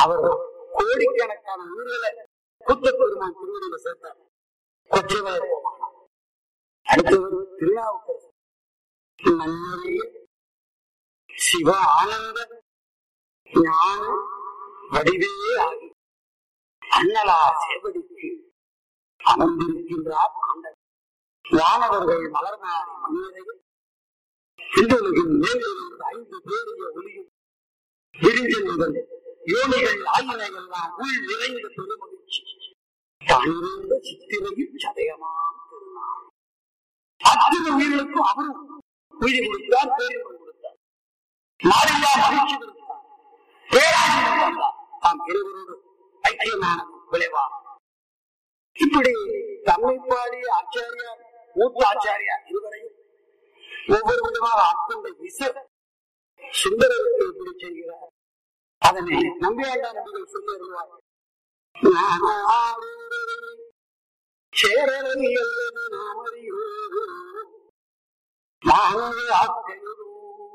அவர் கோடிக்கணக்கான உயிர்களை புத்த பெருமான் திருவடியில சேர்த்தார் கொச்சைவர பெருமானார் அடுத்தவர் திருநாவுக்கரசர் நன்னறிய சிவ ஆனந்த ஞான வடிவே ஆகி அண்ணலா சேவடிக்கு அமர்ந்திருக்கின்றார் ஆண்டவர் வானவர்கள் மலர்மாறி மனிதர்கள் இந்துலகின் மேலிருந்து ஐந்து பேருடைய ஒளியும் விரிஞ்சல் முதல் யோனிகள் ஆயினை எல்லாம் உள் நிறைந்த பெருமகிழ்ச்சி தானிருந்த சித்திரையில் சதயமாம் திருநாள் அத்தனை உயிர்களுக்கும் அவரும் உயிர் கொடுத்தார் பேரின்பம் கொடுத்தார் மாறியா மகிழ்ச்சி கொடுத்தார் பேரானந்தம் தந்தார் தாம் இருவரோடு ஐக்கியமான விளைவார் இப்படி தம்மை பாடிய ஆச்சாரியார் மூத்த ஆச்சாரியார் இருவரையும் ஒவ்வொரு விதமாக ஆட்கொண்ட விசர் சுந்தரருக்கு எப்படி செய்கிறார் அதனை நம்பியாண்டா நம்பிகள் சொல்லி வருவார் சேரலை அல்லது நாமறியோ மாணவ ஆக்கையோ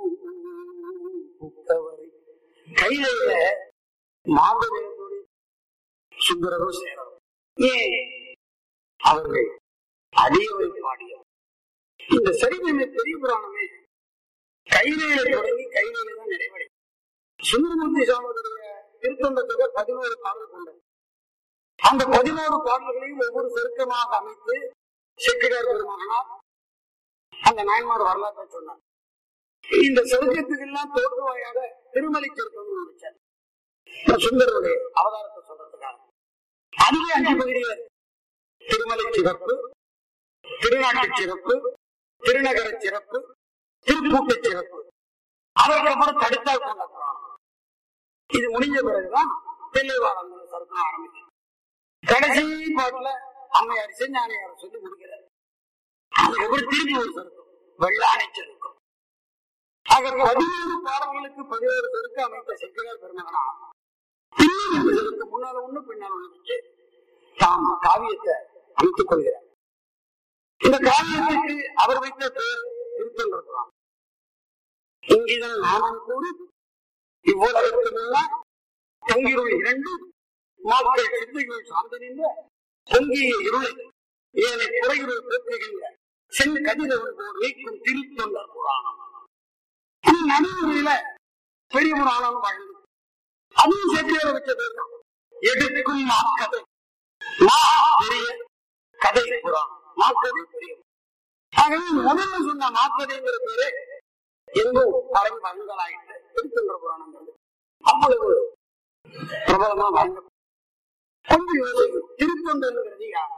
புத்தவரை கையில மாந்தவேதோடு சுந்தரரோ சேரரும் ஏன் அவர்கள் அடியவை பாடியவர் இந்த சரிதமே பெரிய புராணமே கையிலேயே தொடங்கி கையிலேயே தான் நிறைவடையும் சுந்தரமூர்த்தி சுவாமியுடைய திருத்தொண்டத்துக்கு பதினோரு பாடல் கொண்டது அந்த பதினோரு பாடல்களையும் ஒவ்வொரு செருக்கமாக அமைத்து செக்கிடார் பெருமகனார் அந்த நாயன்மார் வரலாற்றை சொன்னார் இந்த செருக்கத்துக்கு எல்லாம் தோற்றுவாயாக திருமலை செருக்கம் நினைச்சார் சுந்தரருடைய அவதாரத்தை சொல்றதுக்காக அதுவே அஞ்சு பகுதியில் திருமலை சிறப்பு திருநாட்டு சிறப்பு திருநகர சிறப்பு திருக்கூட்ட சிறப்பு அதற்கப்புறம் தடுத்தால் கொண்ட புராணம் இது முடிஞ்ச பிறகுதான் தெளிவாளம் சருக்கம் ஆரம்பிக்கும் கடைசி பாட்டுல அம்மையார் செஞ்ஞானியார் சொல்லி முடிக்கிறார் அதுக்கப்புறம் திரும்பி ஒரு சருக்கம் வெள்ளாணை செருக்கம் ஆக பதினோரு பாடல்களுக்கு பதினோரு செருக்கு அமைத்த செட்டியார் பெருமகனா இன்னொரு செருக்கு முன்னால ஒண்ணு பின்னால ஒண்ணு வச்சு தாம் காவியத்தை அமைத்துக் கொள்கிறார் இந்த காவியத்திற்கு அவர் வைத்த பெயர் திருத்தொன்றான் இங்கிதன் நாமம் கூறி இவ்வுலகத்திலுள்ள தொங்கிருள் இரண்டு மாக்கள் சிந்தைகள் சார்ந்து நின்ற பொங்கிய இருளை ஏனை குறைகள் போக்குகின்ற சென் கதிரவன் போல் நீக்கும் திருத்தொண்டர் புராணம் இது நடுமுறையில பெரிய புராணம் வாழ்ந்து அதுவும் செட்டியோட வச்ச பேர் தான் எடுக்கும் மாக்கதை மா பெரிய கதை புராணம் மாக்கதை பெரிய ஆகவே முதல்ல சொன்ன மாக்கதைங்கிற பேரு எங்கும் பரவி வழங்கலாயிட்டு திருத்தொண்டர் புராணங்கிறது அவ்வளவு பிரபலமா வழங்க கொஞ்சம் யோசிக்கும் திருத்தொண்டர்ங்கிறது யார்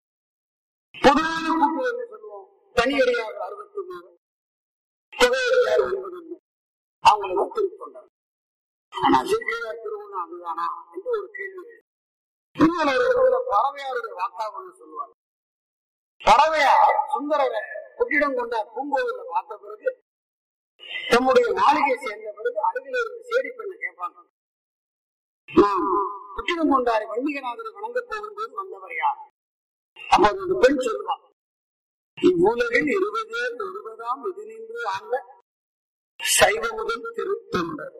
பொதுவான கூட்டு என்று சொல்லுவோம் தனியடியாக அறுபத்தி மூணு தொகையடியார் ஒன்பது அவங்களுக்கு திருத்தொண்டர் ஆனா சிறுகையார் திருவண்ணம் அதுதானா என்று ஒரு கேள்வி எழுது. இன்னொரு ஒரு இடத்துல பறவையாருடைய வாக்காளர்னு சொல்லுவார் பறவையார் சுந்தரரை புட்டிடம் கொண்ட பூங்கோவில பார்த்த பிறகு தம்முடைய மாளிகை சேர்ந்த பிறகு அருகில் இருந்து சேடி பெண்ணை கேட்பாங்க நான் புட்டிடம் கொண்டாரை வன்மிகநாதரை வணங்க போகும்போது வந்தவர் யார் அப்போது அந்த பெண் சொல்வார் இவ்வுலகில் இருபது இருபதாம் இது நின்று ஆண்ட சைவ முதல் திருத்தொண்டர்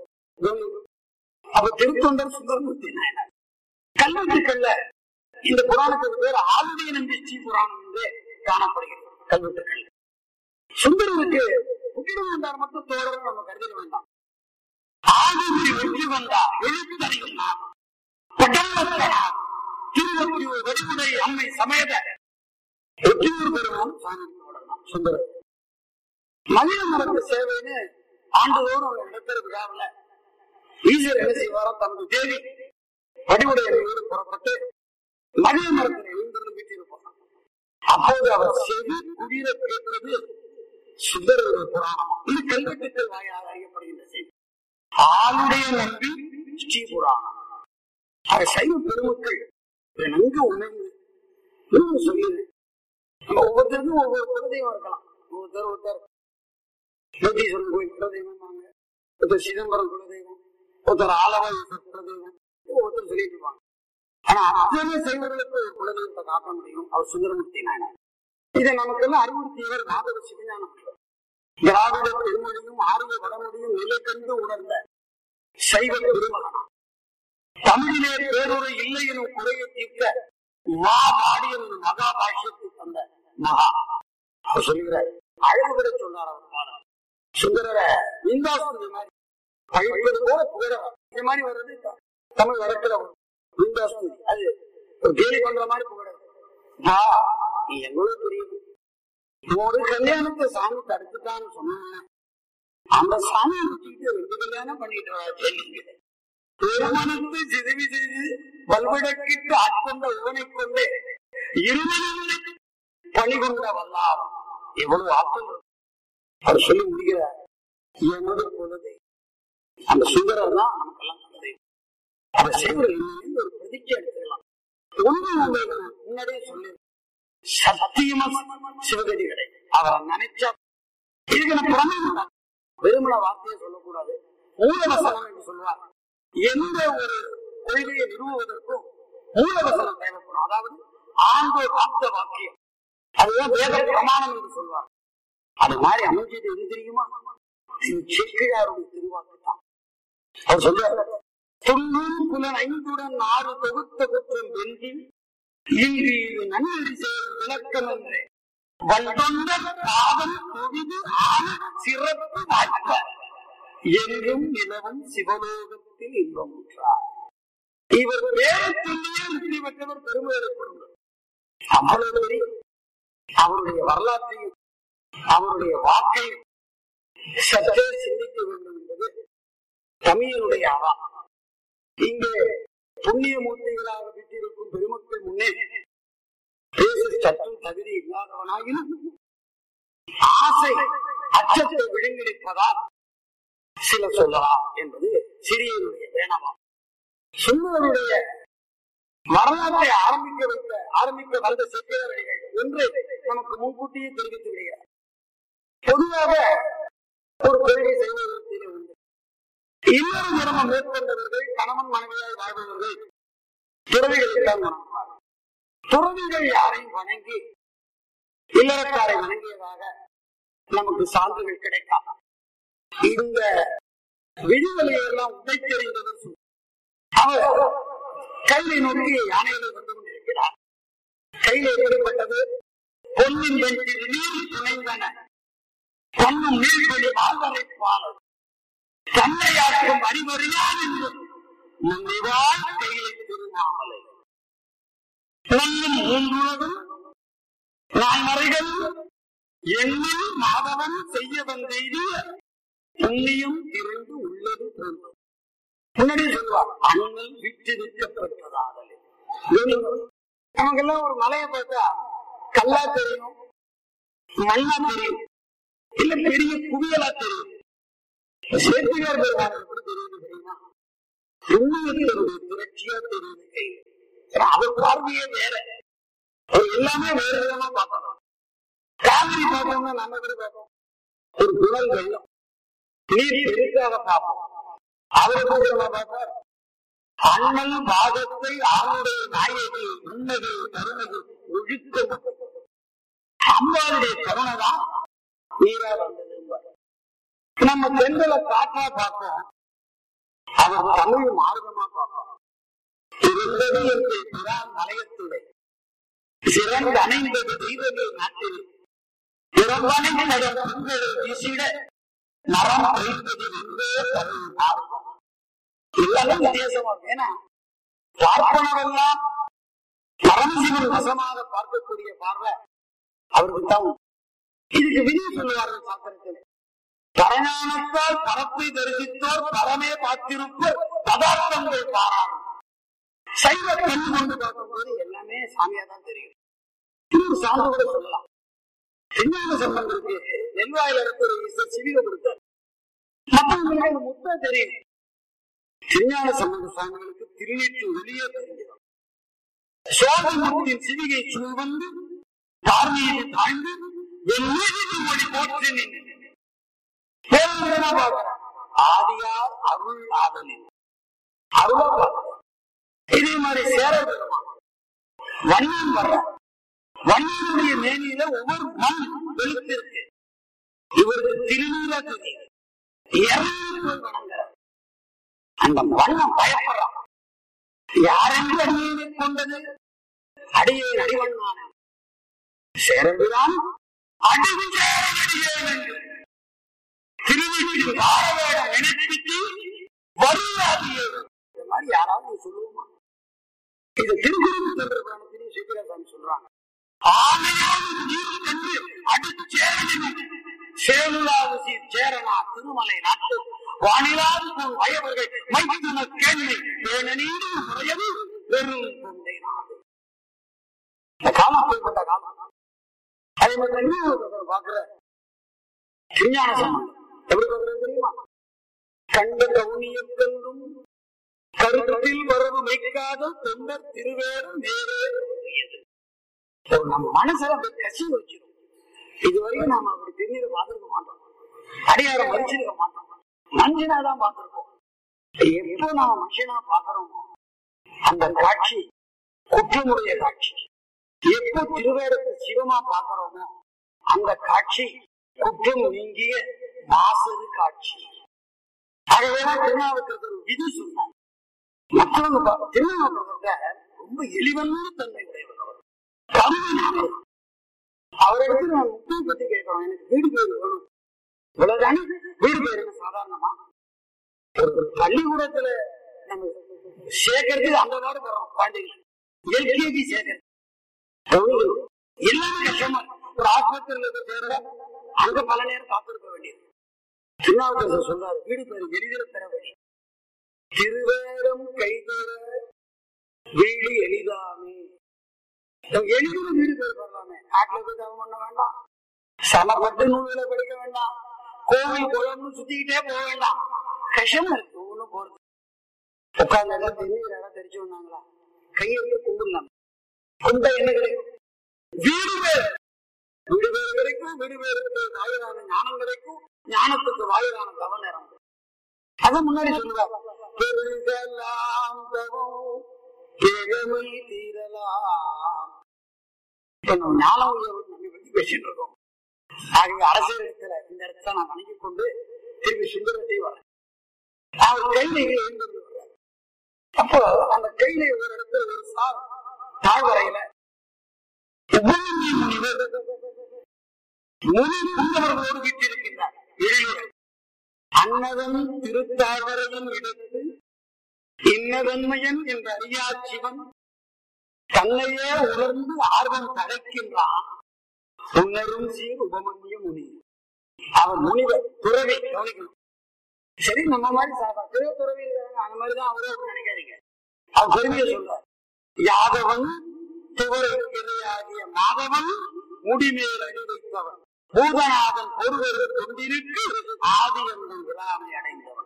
அப்ப திருத்தொண்டர் சுந்தரமூர்த்தி நாயனார் கல்வெட்டுக்கள்ல இந்த புராணத்துக்கு பேர் ஆளுடைய நம்பி ஸ்ரீ புராணம் என்று காணப்படுகிறது கல்வெட்டுக்கள் சுந்தரருக்கு புட்டிடம் வந்தார் மட்டும் தோழர் நம்ம கருதிட வேண்டாம் ஆதிபுரி வெற்றி வந்தார் எழுத்தறியும் பட்டவர்களார் திருவொற்றியூர் வெடிமுறை அம்மை சமேத வெற்றியூர் பெருமான் சாமி தோழர்தான் சுந்தரர் மனித மரத்து சேவைன்னு ஆண்டுதோறும் ஒரு இடத்துல விழாவில் ஈஸ்வர் என்ன செய்வாரோ தனது தேவி வடிவுடையோடு புறப்பட்டு மனித மரத்தில் எழுந்திருந்து வீட்டில் அப்போது அவர் செவி குடிர கேட்கிறது சுந்தரருடைய புராணம் இது கல்வெட்டுக்கள் வாயிலாக அறியப்படுகின்ற செய்தி ஆளுடைய நம்பி ஸ்ரீ புராணம் ஆக சைவ பெருமக்கள் இதை நன்கு உணர்ந்து இன்னும் சொல்லுது நம்ம ஒவ்வொருத்தருக்கும் ஒவ்வொரு குலதெய்வம் இருக்கலாம் ஒவ்வொருத்தர் ஒருத்தர் யோகீஸ்வரன் கோயில் குலதெய்வம் ஒருத்தர் சிதம்பரம் குலதெய்வம் ஒருத்தர் ஆலவாய் குலதெய்வம் ஒவ்வொருத்தர் சொல்லிட்டு இருப்பாங்க ஆனா அத்தனை சைவர்களுக்கு ஒரு குலதெய்வத்தை காட்ட முடியும் அவர் சுந்தரமூர்த்தி நாயனார் இதை நமக்கெல்லாம் அறிவுறுத்தியவர் நாகர சிவஞானம் திராவிட பெருமொழியும் ஆரிய வடமொழியும் நிலை கண்டு உணர்ந்த சைவ பெருமகனா தமிழிலே பேருரை இல்லை எனும் குறையை தீர்க்க மாபாடி எனும் மகா பாஷ்யத்தை தந்த மகா அவர் சொல்லுகிறார் அழகு பெற சொன்னார் அவர் பாடல் சுந்தரர இந்தாஸ்து மாதிரி பழிப்பது போல புகழவர் இந்த மாதிரி வர்றது த- தமிழ் வரத்துல வரும் இந்தாஸ்து அது ஒரு கேலி பண்ற மாதிரி புகழவர் வா நீ எவ்வளவு பெரியது ஒரு கல்யாணத்தை சாமி தடுத்துட்டான்னு சொன்னாங்க அந்த சாமி வச்சுக்கிட்டு ரெண்டு கல்யாணம் பண்ணிட்டு வரா கேள்வி திருமணத்தை சிதவி செய்து வல்விடக்கிட்டு ஆட்கொண்ட உவனை கொண்டே இருமணங்களை பணிகொண்ட வல்லார் எவ்வளவு ஆற்றல் அவர் சொல்லி முடிக்கிறார் எனது குலதை அந்த சுந்தரர் தான் நமக்கெல்லாம் குலதை அந்த செய்வரை ஒரு பிரதிச்சை எடுத்துக்கலாம் ஒன்று உங்களுக்கு நான் முன்னாடியே சொல்லி சத்தியமா சிவகதிகளை அவரை நினைச்சா இதுக்கு நான் பிரமாணம் தான். வெறுமன வார்த்தையை சொல்லக்கூடாது மூலவசனம் என்று சொல்வார் எந்த ஒரு கொள்கையை நிறுவுவதற்கும் மூலவசனம் தேவைப்படும் அதாவது ஆண்டோர் ஆப்த வாக்கியம் அதுதான் வேத பிரமாணம் என்று சொல்வார் அது மாதிரி அமைஞ்சது எது தெரியுமா திரு சேக்கிழாருடைய திருவாக்கு தான் அவர் சொல்றாரு துள்ளும் புலன் ஐந்துடன் ஆறு தொகுத்த குற்றம் வென்றி இங்கு இது நன்னடி செயல் விளக்கம் என்று வந்தொண்ட பாதம் தொழுது ஆன சிறப்பு வாய்ப்ப என்றும் நிலவும் சிவலோகத்தில் இன்பம் உற்றார் இவர் வேறு சொல்லியே முக்தி பெற்றவர் பெருமையை கொடுங்கள் அவ்வளவு பெரிய அவருடைய வரலாற்றையும் அவருடைய வாக்கையும் சற்றே சிந்திக்க வேண்டும் என்பது தமிழனுடைய அவா இங்கே புண்ணிய மூர்த்திகளாக விட்டிருக்கும் பெருமக்கள் முன்னே பேச சற்றும் தகுதி இல்லாதவனாகினும் ஆசை அச்சத்தை விழுங்கிடிப்பதால் சில சொல்லலாம் என்பது சிறியனுடைய வேணவா சுந்தரனுடைய வரலாற்றை ஆரம்பிக்க வைத்த ஆரம்பிக்க வந்த செட்டியாரடிகள் ஒன்று நமக்கு முன்கூட்டியே தெரிவித்து விடுகிறார் பொதுவாக ஒரு கொள்கை செய்வதற்கு உண்டு இன்னொரு நிறமம் மேற்கொண்டவர்கள் கணவன் மனைவியாய் வாழ்பவர்கள் துறவிகளுக்காக வணங்குவார் துறவிகள் யாரையும் வணங்கி இல்லறக்காரை வணங்கியதாக நமக்கு சான்றுகள் கிடைக்காது இந்த விதிவலையை எல்லாம் உடைத்தெறிந்தவர் சு- அவர் கையை நோக்கி யானைகளை வந்து கொண்டிருக்கிறார் கையில் எப்படிப்பட்டது பொன்னின் வெற்றில் நீர் துணைந்தன பொன்னும் நீர்வழி வாழ்வரை பாலர் தன்னையாக்கும் அறிவறியான் என்று நன்றிவாள் கையிலை திருநாமலை பொன்னும் மூன்றுலகும் நான்மறைகள் எண்ணில் மாதவன் செய்ய வந்தெய்திய புண்ணியம் திரண்டு உள்ளது போன்றது முன்னாடி சொல்லுவார் அண்ணல் விட்டு விற்கப்பட்டதாகலே நமக்கெல்லாம் ஒரு மலையை பார்த்தா கல்லா தெரியும் மண்ணா தெரியும் இல்ல பெரிய குவியலா தெரியும் சேத்துக்கார் பெருமாள் எப்படி தெரியுது தெரியுமா புண்ணியத்தினுடைய புரட்சியா தெரியுது கையில் அவர் பார்வையே வேற அவர் எல்லாமே வேற விதமா பார்க்கணும் காவிரி பார்த்தோம்னா நம்ம எப்படி பார்ப்போம் ஒரு புனல் வெள்ளம் நீர் பெருக்காக பார்ப்போம் அவர் எப்படி தெரியுமா பார்ப்பார் அண்ணல் பாகத்தை அவனுடைய நாயகி உன்னது கருணது ஒழுக்கம் அம்மாவுடைய கருணை தான் நீரா வந்தது நம்ம பெண்களை காற்றா பார்ப்போம் அவர் தமிழ் மார்க்கமா பார்ப்போம் இருந்தது என்று புறான் மலையத்துடைய சிறந்து அணைந்தது தெய்வமே நாட்டில் பிறவனை நடம் பெண்களை வீசிட மரம் வைத்தது என்றே தமிழ் மார்க்கம் எல்லாமே வித்தியாசமா இருக்கு. ஏன்னா பார்ப்பனரெல்லாம் பரமசிவன் வசமாக பார்க்கக்கூடிய பார்வை அவருக்கு தான் உண்டு. இதுக்கு விதி சொல்லுவார்கள் சாஸ்திரத்தில் பரஞானத்தால் பரப்பை தரிசித்தோர் பரமே பார்த்திருப்போர் பதார்த்தங்கள் பாரார் சைவ கண் கொண்டு பார்க்கும்போது எல்லாமே சாமியா தான் தெரியும் இன்னொரு சான்று கூட சொல்லலாம் திருஞான சம்பந்தருக்கு நெல்வாயில இருந்து ஒரு இசை சிவிக கொடுத்தார் மற்றவங்களுக்கு முத்தா தெரியும் திருஞான சம்பந்த சுவாமிகளுக்கு திருநீற்று வெளியே தெரிஞ்சிடும் சோழமூர்த்தியின் சிவிகை சூழ்வந்து பார்வையை தாழ்ந்து என் மீது மொழி போற்றி நின்று பேருந்தா பார்க்கிறார் ஆதியார் அருள் ஆதலில் அருளா பார்க்கிறார் இதே மாதிரி சேர பெருமான் வன்னியம் வர்றார் வன்னியனுடைய மேனியில ஒவ்வொரு மண் வெளுத்திருக்கு இவருக்கு திருநீரா தெரியும் இறங்கி போய் வணங்குறார் அந்த வண்ணம் பயப்படுறான் யாரென்று அடியேனை கொண்டது அடியேன் அடிவண்ணான சேரம்பிரான் அடிச்சேரடியேன் என்று திருவீட்டில் வாழவேடம் நினைப்பித்து வருவாதியே இந்த மாதிரி யாராவது சொல்லுவோமா இது திருக்குறள் சென்ற புராணத்திலையும் சேக்கிராசாமி சொல்றாங்க ஆமையாவது நீர் கண்டு அடிச்சேரடினை சேலுலாவுசி சேரனா திருமலை நாட்டு வானிலாது போல் வயவர்கள் மைத்துன கேள்வி பேணநீடு முறையது வெறும் கொண்டை நாடு இந்த காலம் அப்படிப்பட்ட காலம் அதே மாதிரி இன்னொரு பாக்குற விஞ்ஞான சம்பந்தம் எப்படி பாக்குறது தெரியுமா கண்ட கவுனியத்தென்றும் கருத்தில் வரவு வைக்காத தொண்டர் திருவேறும் நேரே தோன்றியது. ஒரு நம்ம மனசுல அப்படி கசி வச்சிடும் இதுவரையும் நாம அப்படி திருநீரை பார்த்திருக்க மாட்டோம் அடியாரம் மதிச்சிருக்க மாட்டோம் மனுஷனா தான் பார்த்திருக்கோம் எப்போ நாம மனுஷனா பாக்குறோமோ அந்த காட்சி குற்றமுடைய காட்சி எப்போ திருவேடத்தை சிவமா பாக்குறோமோ அந்த காட்சி குற்றம் நீங்கிய மாசரு காட்சி ஆகவேதான் திருநாவுக்கரசர் ஒரு விதி சொன்னார் மற்றவங்க பா- திருநாவுக்கரசர்கிட்ட ரொம்ப எளிவந்த தன்மை உடையவர் அவர் கருணையாளர். அவரிடத்துல நான் முக்கிய பத்தி கேட்கிறோம் எனக்கு வீடு பேர் வேணும் இவ்வளவுதானே வீடு பேர் என்ன சாதாரணமா ஒரு ஒரு பள்ளிக்கூடத்துல நம்ம சேர்க்கறதுக்கு அந்த பாடு போறோம் குழந்தைகள் எல்கேஜி சேர்க்கறது கௌரவம். எல்லாமே கஷ்டமா இருக்கு. ஒரு ஆஸ்பத்திரியில போய் சேர அங்க பல நேரம் காத்திருக்க வேண்டியது திருநாவுக்கரசர் சொல்றாரு வீடு பேர் எளிதில் பெற வேண்டிய திருவேடம் கைதேற வீடு எளிதாமே எளிதில் வீடு பேர் பெறலாமே காட்டுல போய் தவம் பண்ண வேண்டாம் சமப்பட்டு நூல்களை படிக்க வேண்டாம் கோவில் குளம்னு சுத்திக்கிட்டே போக வேண்டாம் கஷ்டமா இருக்கு ஒண்ணும் போறது உட்கார்ந்த இடம் தெரியல இடம் தெரிச்சு வந்தாங்களா கையெழுத்து கும்பிடலாம் குண்டை என்ன கிடைக்கும் வீடு பேர் வீடு பேர் கிடைக்கும் வீடு பேருக்கு வாயிலான ஞானம் கிடைக்கும் ஞானத்துக்கு வாயிலான தவ நேரம் அத முன்னாடி சொல்லுவார் பெருகலாம் தவம் பெருமை தீரலாம் இப்ப நம்ம ஞானம் உள்ளவர்கள் நம்ம பத்தி பேசிட்டு இருக்கோம் ஆகவே அரசியல் இடத்துல இந்த இடத்துல நான் வணங்கிக் கொண்டு திரும்பி சுந்தரத்தை வரேன் அவர் கையில எழுந்து வர்றார் அப்போ அந்த கையில ஒரு இடத்துல ஒரு சார் தாழ்வரையில உபயோகி முனிவர் முனி புங்கவர்களோடு வீட்டிருக்கின்றார் எழிலோடு அன்னதன் திருத்தாவரையின் இடத்து இன்னதன்மையன் என்ற அறியா சிவன் தன்னையே உணர்ந்து ஆர்வம் தழைக்கின்றான் உணரும் சீர் உபமன்ய முனி அவர் முனிவர் துறவி கவனிக்கணும் சரி நம்ம மாதிரி சாதா சிறு துறவி இருக்காங்க அந்த மாதிரி தான் அவரே அப்படி நினைக்காதீங்க அவர் பெருமையை சொல்றார் யாதவன் துவரையாகிய மாதவன் முடிமேல் அடி வைத்தவன் பூதநாதன் ஒருவர் கொண்டிருக்கு ஆதி என்னும் விழாமை அடைந்தவன்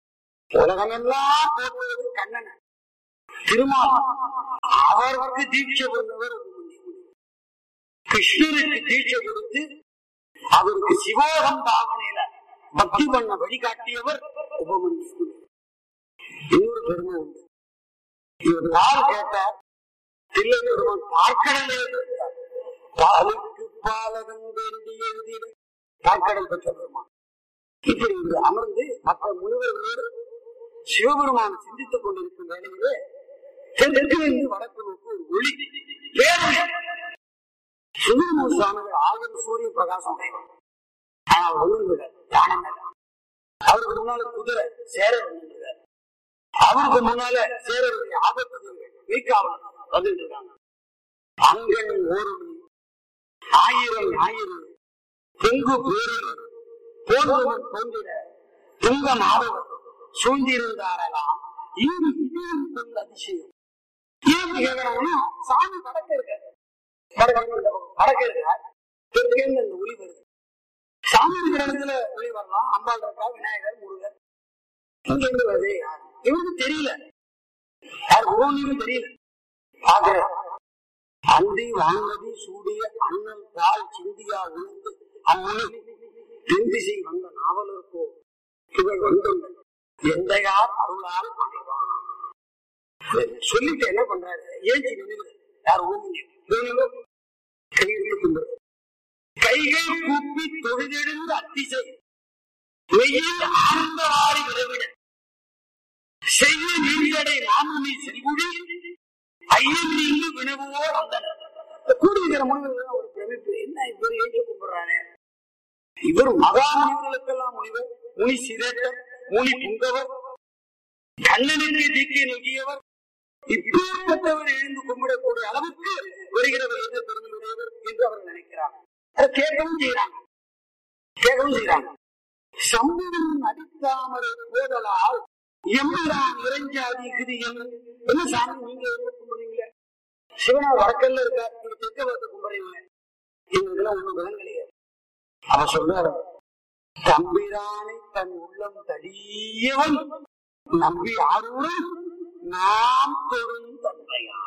உலகமெல்லாம் போற்றுவது கண்ணன் திருமால் அவருக்கு தீட்சை பண்ணவர் உபமன்யு முனி. கிருஷ்ணருக்கு தீட்சை கொடுத்து அவருக்கு சிவோகம் பாவனையில பக்தி பண்ண வழிகாட்டியவர் உபமன்யு முனி. இன்னொரு பெருமை உண்டு இவர் பால் கேட்டார் தில்லை பெருமான் பார்க்கடலே கொடுத்தார். பாலுக்கு பாலகன் வேண்டி எழுதிட பார்க்கடல் பெற்ற பெருமான் இப்படி இங்கு அமர்ந்து மற்ற முனிவர்களோடு சிவபெருமான சிந்தித்துக் கொண்டிருக்கும் வேளையிலே தெற்கிலிருந்து வடக்கு நோக்கி ஒரு ஒளி பேரொளி சுந்தரமூர் சுவாமிகள் ஆயிரம் சூரிய பிரகாசம் உடையவர் ஆனால் ஒழுங்குகள் தானம் அவருக்கு முன்னால குதிரை சேரர் நின்றுகிறார் அவருக்கு முன்னால சேரருடைய ஆபத்துகள் வீக்காவல் வந்துட்டு இருக்காங்க அங்கன் ஓருமி ஆயிரம் ஞாயிறு பொங்கு பேரில் போன்றவன் தோன்றிட துங்க மாதவர் சூழ்ந்திருந்தாரெல்லாம் இங்கு இடியும் கொண்ட அதிசயம் ஏன் கேட்கிறாங்கன்னா சாமி வடக்க இருக்க வடக்கு இந்த பக்கம் வடக்க இருக்க தெற்கேந்து அந்த ஒளி வருது சாமி இருக்கிற இடத்துல ஒளி வரலாம் அம்பாள் இருக்கா விநாயகர் முருகர் இங்க இருந்து வருது யாரு? இவருக்கு தெரியல யார் ஒவ்வொன்றும் தெரியல பாக்குற அந்தி வாங்கதி சூடிய அண்ணன் தாள் சிந்தியா உணர்ந்து அம்முனி தென்திசை வந்த நாவலருக்கோ இவள் வந்துள்ள எந்தையார் அருளால் அடைவான் சொல்லிட்டு என்ன பண்றாரு ஏஞ்சி நினைவு யார் ஓமியம் கையெழுத்து கொண்டு கைகள் கூப்பி தொழுதெழுந்து அத்திசை மெய்யில் ஆழ்ந்த வாரி விரைவிட செய்ய நீர்கடை நாமுனி செல்குழி வினவுவோர் வந்தனர் இந்த கூடியிருக்கிற முனிவர்கள் ஒரு பிரமிப்பு என்ன இவர் ஏற்று கும்பிடுறாரு இவர் மகா முனிவர்களுக்கெல்லாம் முனிவர் முனி சிரேட்டர் முனி புங்கவர் கண்ணனுக்கு தீக்கை நல்கியவர் இப்பேற்பட்டவர் எழுந்து கும்பிடக்கூடிய அளவுக்கு வருகிறவர் எந்த பெருமையுடையவர் என்று அவர் நினைக்கிறார் அதை கேட்கவும் செய்யறாங்க கேட்கவும் செய்யறாங்க சம்பவம் அடித்தாமரை போதலால் எம்பிரான் இறைஞ்சாதி கிரியம் என்ன சாமி நீங்க என்ன கும்பிடுறீங்களே சிவனா வடக்கல்ல இருக்கார் நீங்க தெற்க பார்த்து கும்பிடுறீங்க எங்களுக்கெல்லாம் ஒண்ணும் விளங்கலையே அவ சொல்றாரு தம்பிரானை தன் உள்ளம் தடியவன் நம்பி ஆறுடன் நாம் தொடும் தன்மையா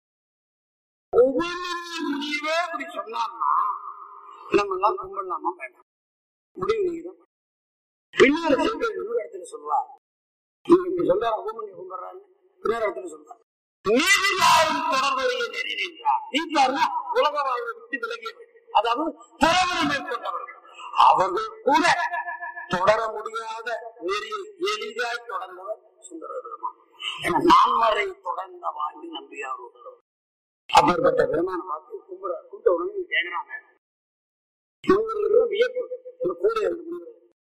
ஒவ்வொரு முடிவே அப்படி சொன்னான்னா நம்ம எல்லாம் கும்பிடலாமா வேண்டாம் முடிவு நீங்க பின்னால சொல்ற இன்னொரு இடத்துல சொல்லுவார் இவங்க இப்படி சொல்றாரு ஓமனி கும்பிடுறாரு இன்னொரு இடத்துல சொல்றாரு நீதியாரும் தொடர்புடைய நெறி நின்றார் நீதியாருன்னா உலக வாழ்வை விட்டு விலகியவர்கள் அதாவது துறவரை மேற்கொண்டவர்கள் அவர்கள் கூட தொடர முடியாத நெறியை எளிதாய் தொடர்ந்தவர் சுந்தர பெருமான் ஏன்னா நான்மறை தொடர்ந்த வாழ்வு நம்பியார் உதவும் அப்பேற்பட்ட பெருமான பார்த்து கும்பிட கும்பிட்ட உடனே கேட்கிறாங்க இவங்களுக்கு வியப்பு இந்த கூட இருந்து முன்னுரை.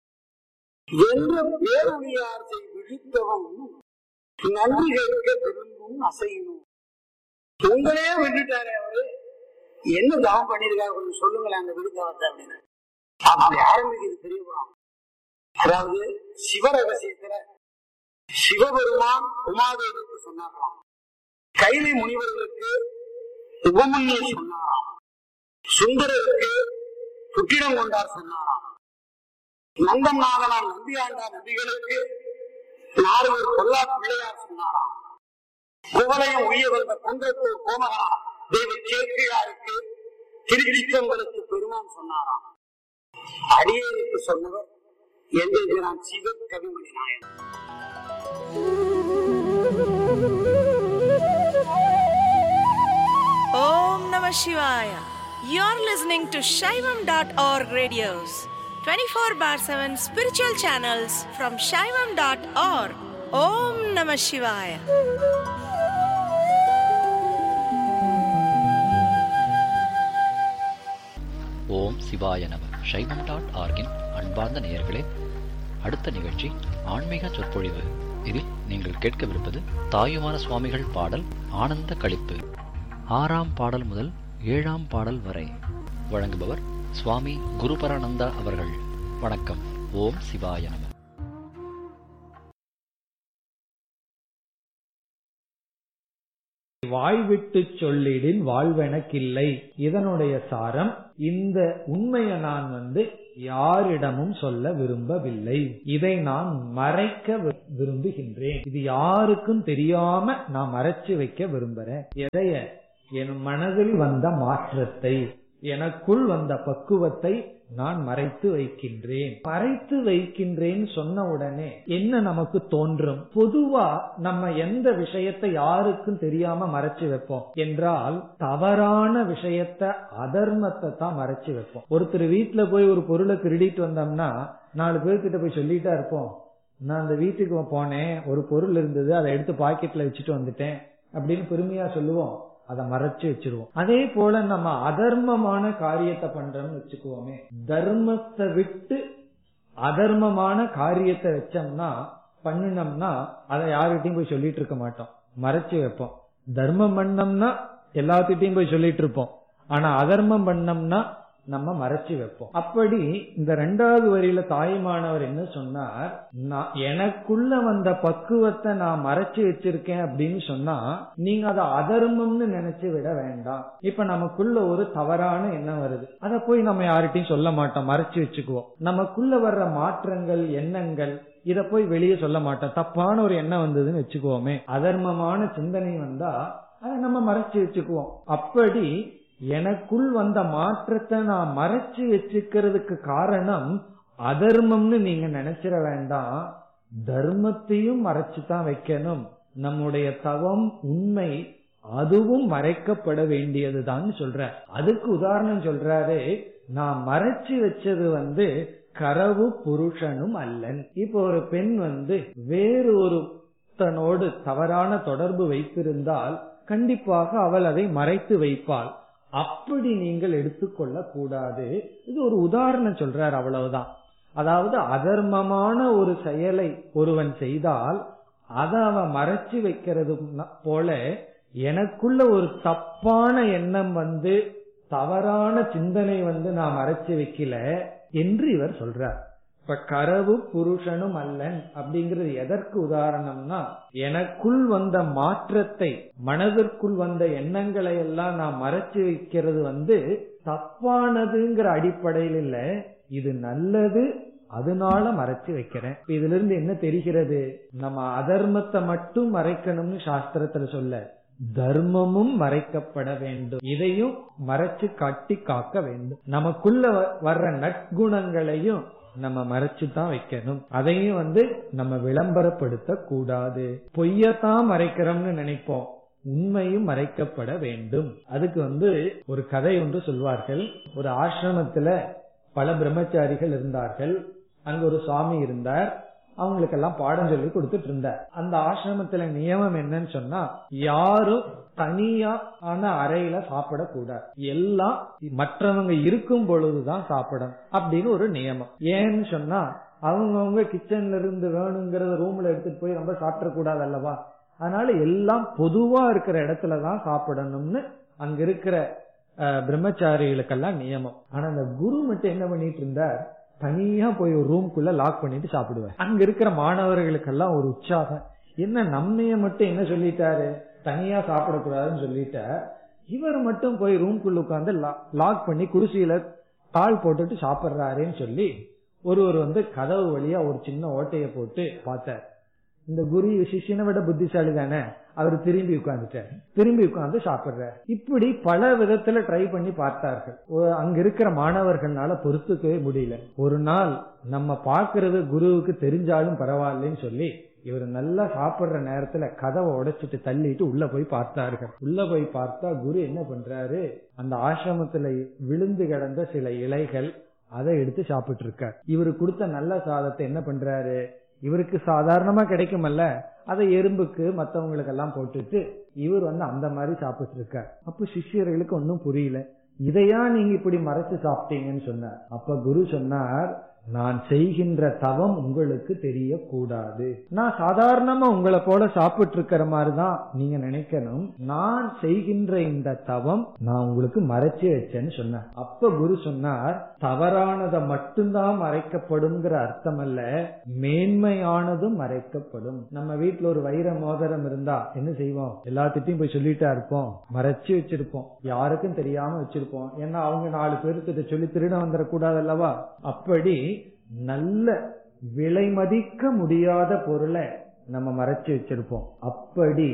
என்ற பேரொழியார் செய் விழித்தவன் நன்றி கேட்க விரும்பும் அசையணும் உங்களே விட்டுட்டாரு அவரு என்ன தவம் பண்ணிருக்காரு கொஞ்சம் சொல்லுங்களேன் அந்த விழுத்தவத்தை அப்படின்னு அப்படி ஆரம்பிக்கிறது பெரிய புறம் அதாவது சிவரகசியத்துல சிவபெருமான் உமாதேவிக்கு சொன்னார்களாம் கைலை முனிவர்களுக்கு உபமன்யை சொன்னாராம் சுந்தரருக்கு புட்டிடம் கொண்டார் சொன்னாராம் நந்தம் நாதனார் நம்பியாண்டார் நபிகளுக்கு நாரவர் கொல்லா பிள்ளையார் சொன்னாராம் குவளையம் உய வந்த குன்றத்தூர் கோமகனா தெய்வ சேர்க்கையாருக்கு திருச்சிற்றம்பலத்து பெருமான் சொன்னாராம் அடியேருக்கு சொன்னவர் எந்திருக்கிறான் சிவ கவிமணி நாயன் Om Namah Shivaya. You're listening to Shaivam.org radios, 24 bar 7 spiritual channels from Shaivam.org. Om Namah Shivaya. ஓம் சிவாய நம சைவம் டாட் ஆர்கின் அன்பார்ந்த நேயர்களே அடுத்த நிகழ்ச்சி ஆன்மீக சொற்பொழிவு இதில் நீங்கள் கேட்கவிருப்பது தாயுமான சுவாமிகள் பாடல் ஆனந்த களிப்பு ஆறாம் பாடல் முதல் ஏழாம் பாடல் வரை வழங்குபவர் சுவாமி குருபரானந்தா அவர்கள் வணக்கம் ஓம் சிவாய நம வாய் விட்டு சொல்லிடின் வாழ்வெனக்கில்லை இதனுடைய சாரம் இந்த உண்மையை நான் வந்து யாரிடமும் சொல்ல விரும்பவில்லை இதை நான் மறைக்க வி- விரும்புகின்றேன் இது யாருக்கும் தெரியாம நான் மறைச்சு வைக்க விரும்புறேன் எதைய என் மனதில் வந்த மாற்றத்தை எனக்குள் வந்த பக்குவத்தை நான் மறைத்து வைக்கின்றேன் மறைத்து வைக்கின்றேன் சொன்ன உடனே என்ன நமக்கு தோன்றும் பொதுவா நம்ம எந்த விஷயத்தை யாருக்கும் தெரியாம மறைச்சு வைப்போம் என்றால் தவறான விஷயத்த அதர்மத்தை தான் மறைச்சு வைப்போம் ஒருத்தர் வீட்டுல போய் ஒரு பொருளை திருடிட்டு வந்தோம்னா நாலு பேர்கிட்ட போய் சொல்லிட்டா இருப்போம் நான் அந்த வீட்டுக்கு போனேன் ஒரு பொருள் இருந்தது அதை எடுத்து பாக்கெட்ல வச்சுட்டு வந்துட்டேன் அப்படின்னு பெருமையா சொல்லுவோம் அதை மறைச்சு வச்சிருவோம் அதே போல நம்ம அதர்மமான காரியத்தை பண்றோம்னு வச்சுக்குவோமே தர்மத்தை விட்டு அதர்மமான காரியத்தை வச்சோம்னா பண்ணினோம்னா அதை யார்கிட்டயும் போய் சொல்லிட்டு இருக்க மாட்டோம் மறைச்சு வைப்போம் தர்மம் பண்ணோம்னா எல்லாத்துக்கிட்டையும் போய் சொல்லிட்டு இருப்போம் ஆனா அதர்மம் பண்ணோம்னா நம்ம மறைச்சு வைப்போம் அப்படி இந்த ரெண்டாவது வரியில தாயுமானவர் என்ன சொன்னார் நான் எனக்குள்ள வந்த பக்குவத்தை நான் மறைச்சு வச்சிருக்கேன் அப்படின்னு சொன்னா நீங்க அதை அதர்மம்னு நினைச்சு விட வேண்டாம் இப்ப நமக்குள்ள ஒரு தவறான எண்ணம் வருது அதை போய் நம்ம யார்கிட்டயும் சொல்ல மாட்டோம் மறைச்சு வச்சுக்குவோம் நமக்குள்ள வர்ற மாற்றங்கள் எண்ணங்கள் இத போய் வெளியே சொல்ல மாட்டோம் தப்பான ஒரு எண்ணம் வந்ததுன்னு வச்சுக்குவோமே அதர்மமான சிந்தனை வந்தா அதை நம்ம மறைச்சு வச்சுக்குவோம் அப்படி எனக்குள் வந்த மாற்றத்தை நான் மறைச்சு வச்சுக்கிறதுக்கு காரணம் அதர்மம்னு நீங்க நினைச்சிட வேண்டாம் தர்மத்தையும் மறைச்சு தான் வைக்கணும் நம்முடைய தவம் உண்மை அதுவும் மறைக்கப்பட வேண்டியதுதான் சொல்ற அதுக்கு உதாரணம் சொல்றாரு நான் மறைச்சு வச்சது வந்து கரவு புருஷனும் அல்லன் இப்போ ஒரு பெண் வந்து வேறு ஒரு தன்னோடு தவறான தொடர்பு வைத்திருந்தால் கண்டிப்பாக அவள் அதை மறைத்து வைப்பாள் அப்படி நீங்கள் எடுத்துக்கொள்ள கூடாது இது ஒரு உதாரணம் சொல்றார் அவ்வளவுதான் அதாவது அதர்மமான ஒரு செயலை ஒருவன் செய்தால் அதை அவன் மறைச்சு வைக்கிறது போல எனக்குள்ள ஒரு தப்பான எண்ணம் வந்து தவறான சிந்தனை வந்து நான் மறைச்சு வைக்கல என்று இவர் சொல்றார் இப்ப கரவு புருஷனும் அல்லன் அப்படிங்கிறது எதற்கு உதாரணம்னா எனக்குள் வந்த மாற்றத்தை மனதிற்குள் வந்த எண்ணங்களை எல்லாம் நான் மறைச்சு வைக்கிறது வந்து தப்பானதுங்கிற அடிப்படையில் இல்ல இது நல்லது அதனால மறைச்சு வைக்கிறேன் இதுல இருந்து என்ன தெரிகிறது நம்ம அதர்மத்தை மட்டும் மறைக்கணும்னு சாஸ்திரத்துல சொல்ல தர்மமும் மறைக்கப்பட வேண்டும் இதையும் மறைச்சு காட்டி காக்க வேண்டும் நமக்குள்ள வர்ற நற்குணங்களையும் நம்ம மறைச்சு தான் வைக்கணும் அதையும் வந்து நம்ம விளம்பரப்படுத்த கூடாது பொய்யத்தான் மறைக்கிறோம்னு நினைப்போம் உண்மையும் மறைக்கப்பட வேண்டும் அதுக்கு வந்து ஒரு கதை ஒன்று சொல்வார்கள் ஒரு ஆசிரமத்துல பல பிரம்மச்சாரிகள் இருந்தார்கள் அங்க ஒரு சுவாமி இருந்தார் அவங்களுக்கெல்லாம் பாடம் சொல்லி கொடுத்துட்டு இருந்தார் அந்த ஆசிரமத்துல நியமம் என்னன்னு சொன்னா யாரும் தனியா ஆன அறையில சாப்பிடக்கூடாது எல்லாம் மற்றவங்க இருக்கும் பொழுதுதான் சாப்பிடணும் அப்படின்னு ஒரு நியமம் ஏன்னு சொன்னா அவங்கவுங்க கிச்சன்ல இருந்து வேணுங்கிறத ரூம்ல எடுத்துட்டு போய் ரொம்ப சாப்பிடக்கூடாது அல்லவா அதனால எல்லாம் பொதுவா இருக்கிற இடத்துலதான் சாப்பிடணும்னு அங்க இருக்கிற பிரம்மச்சாரிகளுக்கெல்லாம் நியமம் ஆனா அந்த குரு மட்டும் என்ன பண்ணிட்டு இருந்தார் தனியா போய் ஒரு ரூம்குள்ள லாக் பண்ணிட்டு சாப்பிடுவார் அங்க இருக்கிற மாணவர்களுக்கெல்லாம் ஒரு உற்சாகம் என்ன நம்மைய மட்டும் என்ன சொல்லிட்டாரு தனியா சாப்பிடக்கூடாதுன்னு சொல்லிட்ட இவர் மட்டும் போய் ரூம்குள்ள உட்காந்து லாக் பண்ணி குடிசையில தாள் போட்டுட்டு சாப்பிடுறாருன்னு சொல்லி ஒருவர் வந்து கதவு வழியா ஒரு சின்ன ஓட்டைய போட்டு பார்த்தார் இந்த குரு சிஷியனை விட புத்திசாலி தானே அவர் திரும்பி உட்கார்ந்துட்டார் திரும்பி உட்கார்ந்து சாப்பிடுறார் இப்படி பல விதத்துல ட்ரை பண்ணி பார்த்தார்கள் அங்க இருக்கிற மாணவர்கள்னால பொறுத்துக்கவே முடியல ஒரு நாள் நம்ம பாக்குறது குருவுக்கு தெரிஞ்சாலும் பரவாயில்லன்னு சொல்லி இவர் நல்லா சாப்பிடுற நேரத்துல கதவை உடைச்சிட்டு தள்ளிட்டு உள்ள போய் பார்த்தார்கள் உள்ள போய் பார்த்தா குரு என்ன பண்றாரு அந்த ஆசிரமத்துல விழுந்து கிடந்த சில இலைகள் அதை எடுத்து சாப்பிட்டு இருக்கார் இவரு கொடுத்த நல்ல சாதத்தை என்ன பண்றாரு இவருக்கு சாதாரணமா கிடைக்குமல்ல அதை எறும்புக்கு மத்தவங்களுக்கு எல்லாம் போட்டுட்டு இவர் வந்து அந்த மாதிரி சாப்பிட்டு இருக்கார் அப்ப சிஷியர்களுக்கு ஒன்னும் புரியல இதையா நீங்க இப்படி மறைச்சு சாப்பிட்டீங்கன்னு சொன்னார் அப்ப குரு சொன்னார் நான் செய்கின்ற தவம் உங்களுக்கு தெரியக்கூடாது நான் சாதாரணமா உங்களை போல சாப்பிட்டு இருக்கிற மாதிரிதான் நீங்க நினைக்கணும் நான் செய்கின்ற இந்த தவம் நான் உங்களுக்கு மறைச்சு வச்சேன்னு சொன்னேன் அப்ப குரு சொன்னார் தவறானதை மட்டும்தான் மறைக்கப்படும்ங்கிற அர்த்தம் அல்ல மேன்மையானதும் மறைக்கப்படும் நம்ம வீட்டுல ஒரு வைர மோதிரம் இருந்தா என்ன செய்வோம் எல்லாத்திட்டையும் போய் சொல்லிட்டா இருப்போம் மறைச்சு வச்சிருப்போம் யாருக்கும் தெரியாம வச்சிருப்போம் ஏன்னா அவங்க நாலு பேருக்கு இதை சொல்லி திருட வந்துடக்கூடாது அல்லவா அப்படி நல்ல விலை மதிக்க முடியாத பொருளை நம்ம மறைச்சு வச்சிருப்போம் அப்படி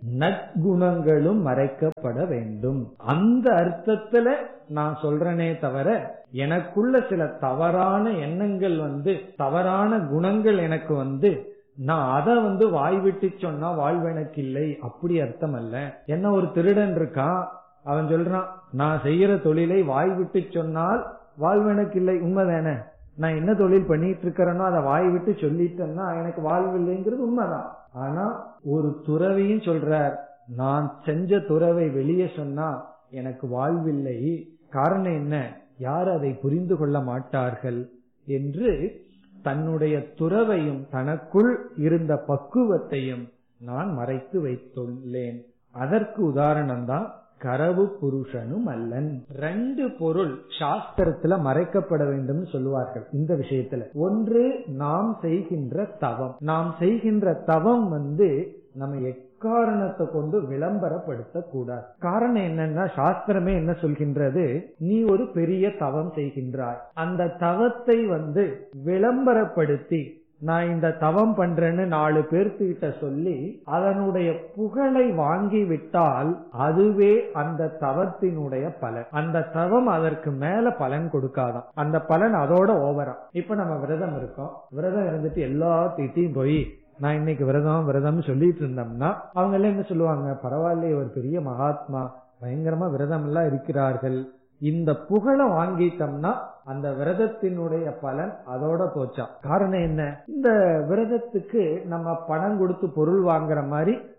நற்குணங்களும் மறைக்கப்பட வேண்டும் அந்த அர்த்தத்துல நான் சொல்றனே தவிர எனக்குள்ள சில தவறான எண்ணங்கள் வந்து தவறான குணங்கள் எனக்கு வந்து நான் அதை வந்து வாய் விட்டு சொன்னா வாழ்வெனக்கு இல்லை அப்படி அர்த்தம் அல்ல என்ன ஒரு திருடன் இருக்கான் அவன் சொல்றான் நான் செய்யற தொழிலை வாய் விட்டு சொன்னால் வாழ்வெனக்கு இல்லை உண்மைதானே நான் என்ன தொழில் பண்ணிட்டு இருக்கிறேனோ அதை வாய் விட்டு சொல்லிட்டேன்னா எனக்கு வாழ்வு இல்லைங்கிறது உண்மைதான் ஆனா ஒரு துறவியும் சொல்றார் நான் செஞ்ச துறவை வெளியே சொன்னா எனக்கு வாழ்வில்லை காரணம் என்ன யார் அதை புரிந்து கொள்ள மாட்டார்கள் என்று தன்னுடைய துறவையும் தனக்குள் இருந்த பக்குவத்தையும் நான் மறைத்து வைத்துள்ளேன் அதற்கு உதாரணம் தான் கரவு புருஷனும் அல்லன் ரெண்டு பொருள் சாஸ்திரத்துல மறைக்கப்பட வேண்டும் சொல்லுவார்கள் இந்த விஷயத்துல ஒன்று நாம் செய்கின்ற தவம் நாம் செய்கின்ற தவம் வந்து நம்ம எக்காரணத்தை கொண்டு விளம்பரப்படுத்த கூடாது காரணம் என்னன்னா சாஸ்திரமே என்ன சொல்கின்றது நீ ஒரு பெரிய தவம் செய்கின்றாய் அந்த தவத்தை வந்து விளம்பரப்படுத்தி நான் இந்த தவம் பண்றேன்னு நாலு பேர்த்துக்கிட்ட சொல்லி அதனுடைய புகழை வாங்கி விட்டால் அதுவே அந்த தவத்தினுடைய பலன் அந்த தவம் அதற்கு மேல பலன் கொடுக்காதான் அந்த பலன் அதோட ஓவரா இப்ப நம்ம விரதம் இருக்கோம் விரதம் இருந்துட்டு எல்லாத்திட்டையும் போய் நான் இன்னைக்கு விரதம் விரதம் சொல்லிட்டு இருந்தோம்னா அவங்க எல்லாம் என்ன சொல்லுவாங்க பரவாயில்லையே ஒரு பெரிய மகாத்மா பயங்கரமா விரதம் எல்லாம் இருக்கிறார்கள் இந்த புகழை வாங்கிட்டோம்னா அந்த விரதத்தினுடைய பலன் அதோட போச்சா காரணம் என்ன இந்த விரதத்துக்கு நம்ம பணம் கொடுத்து பொருள் வாங்குற மாதிரி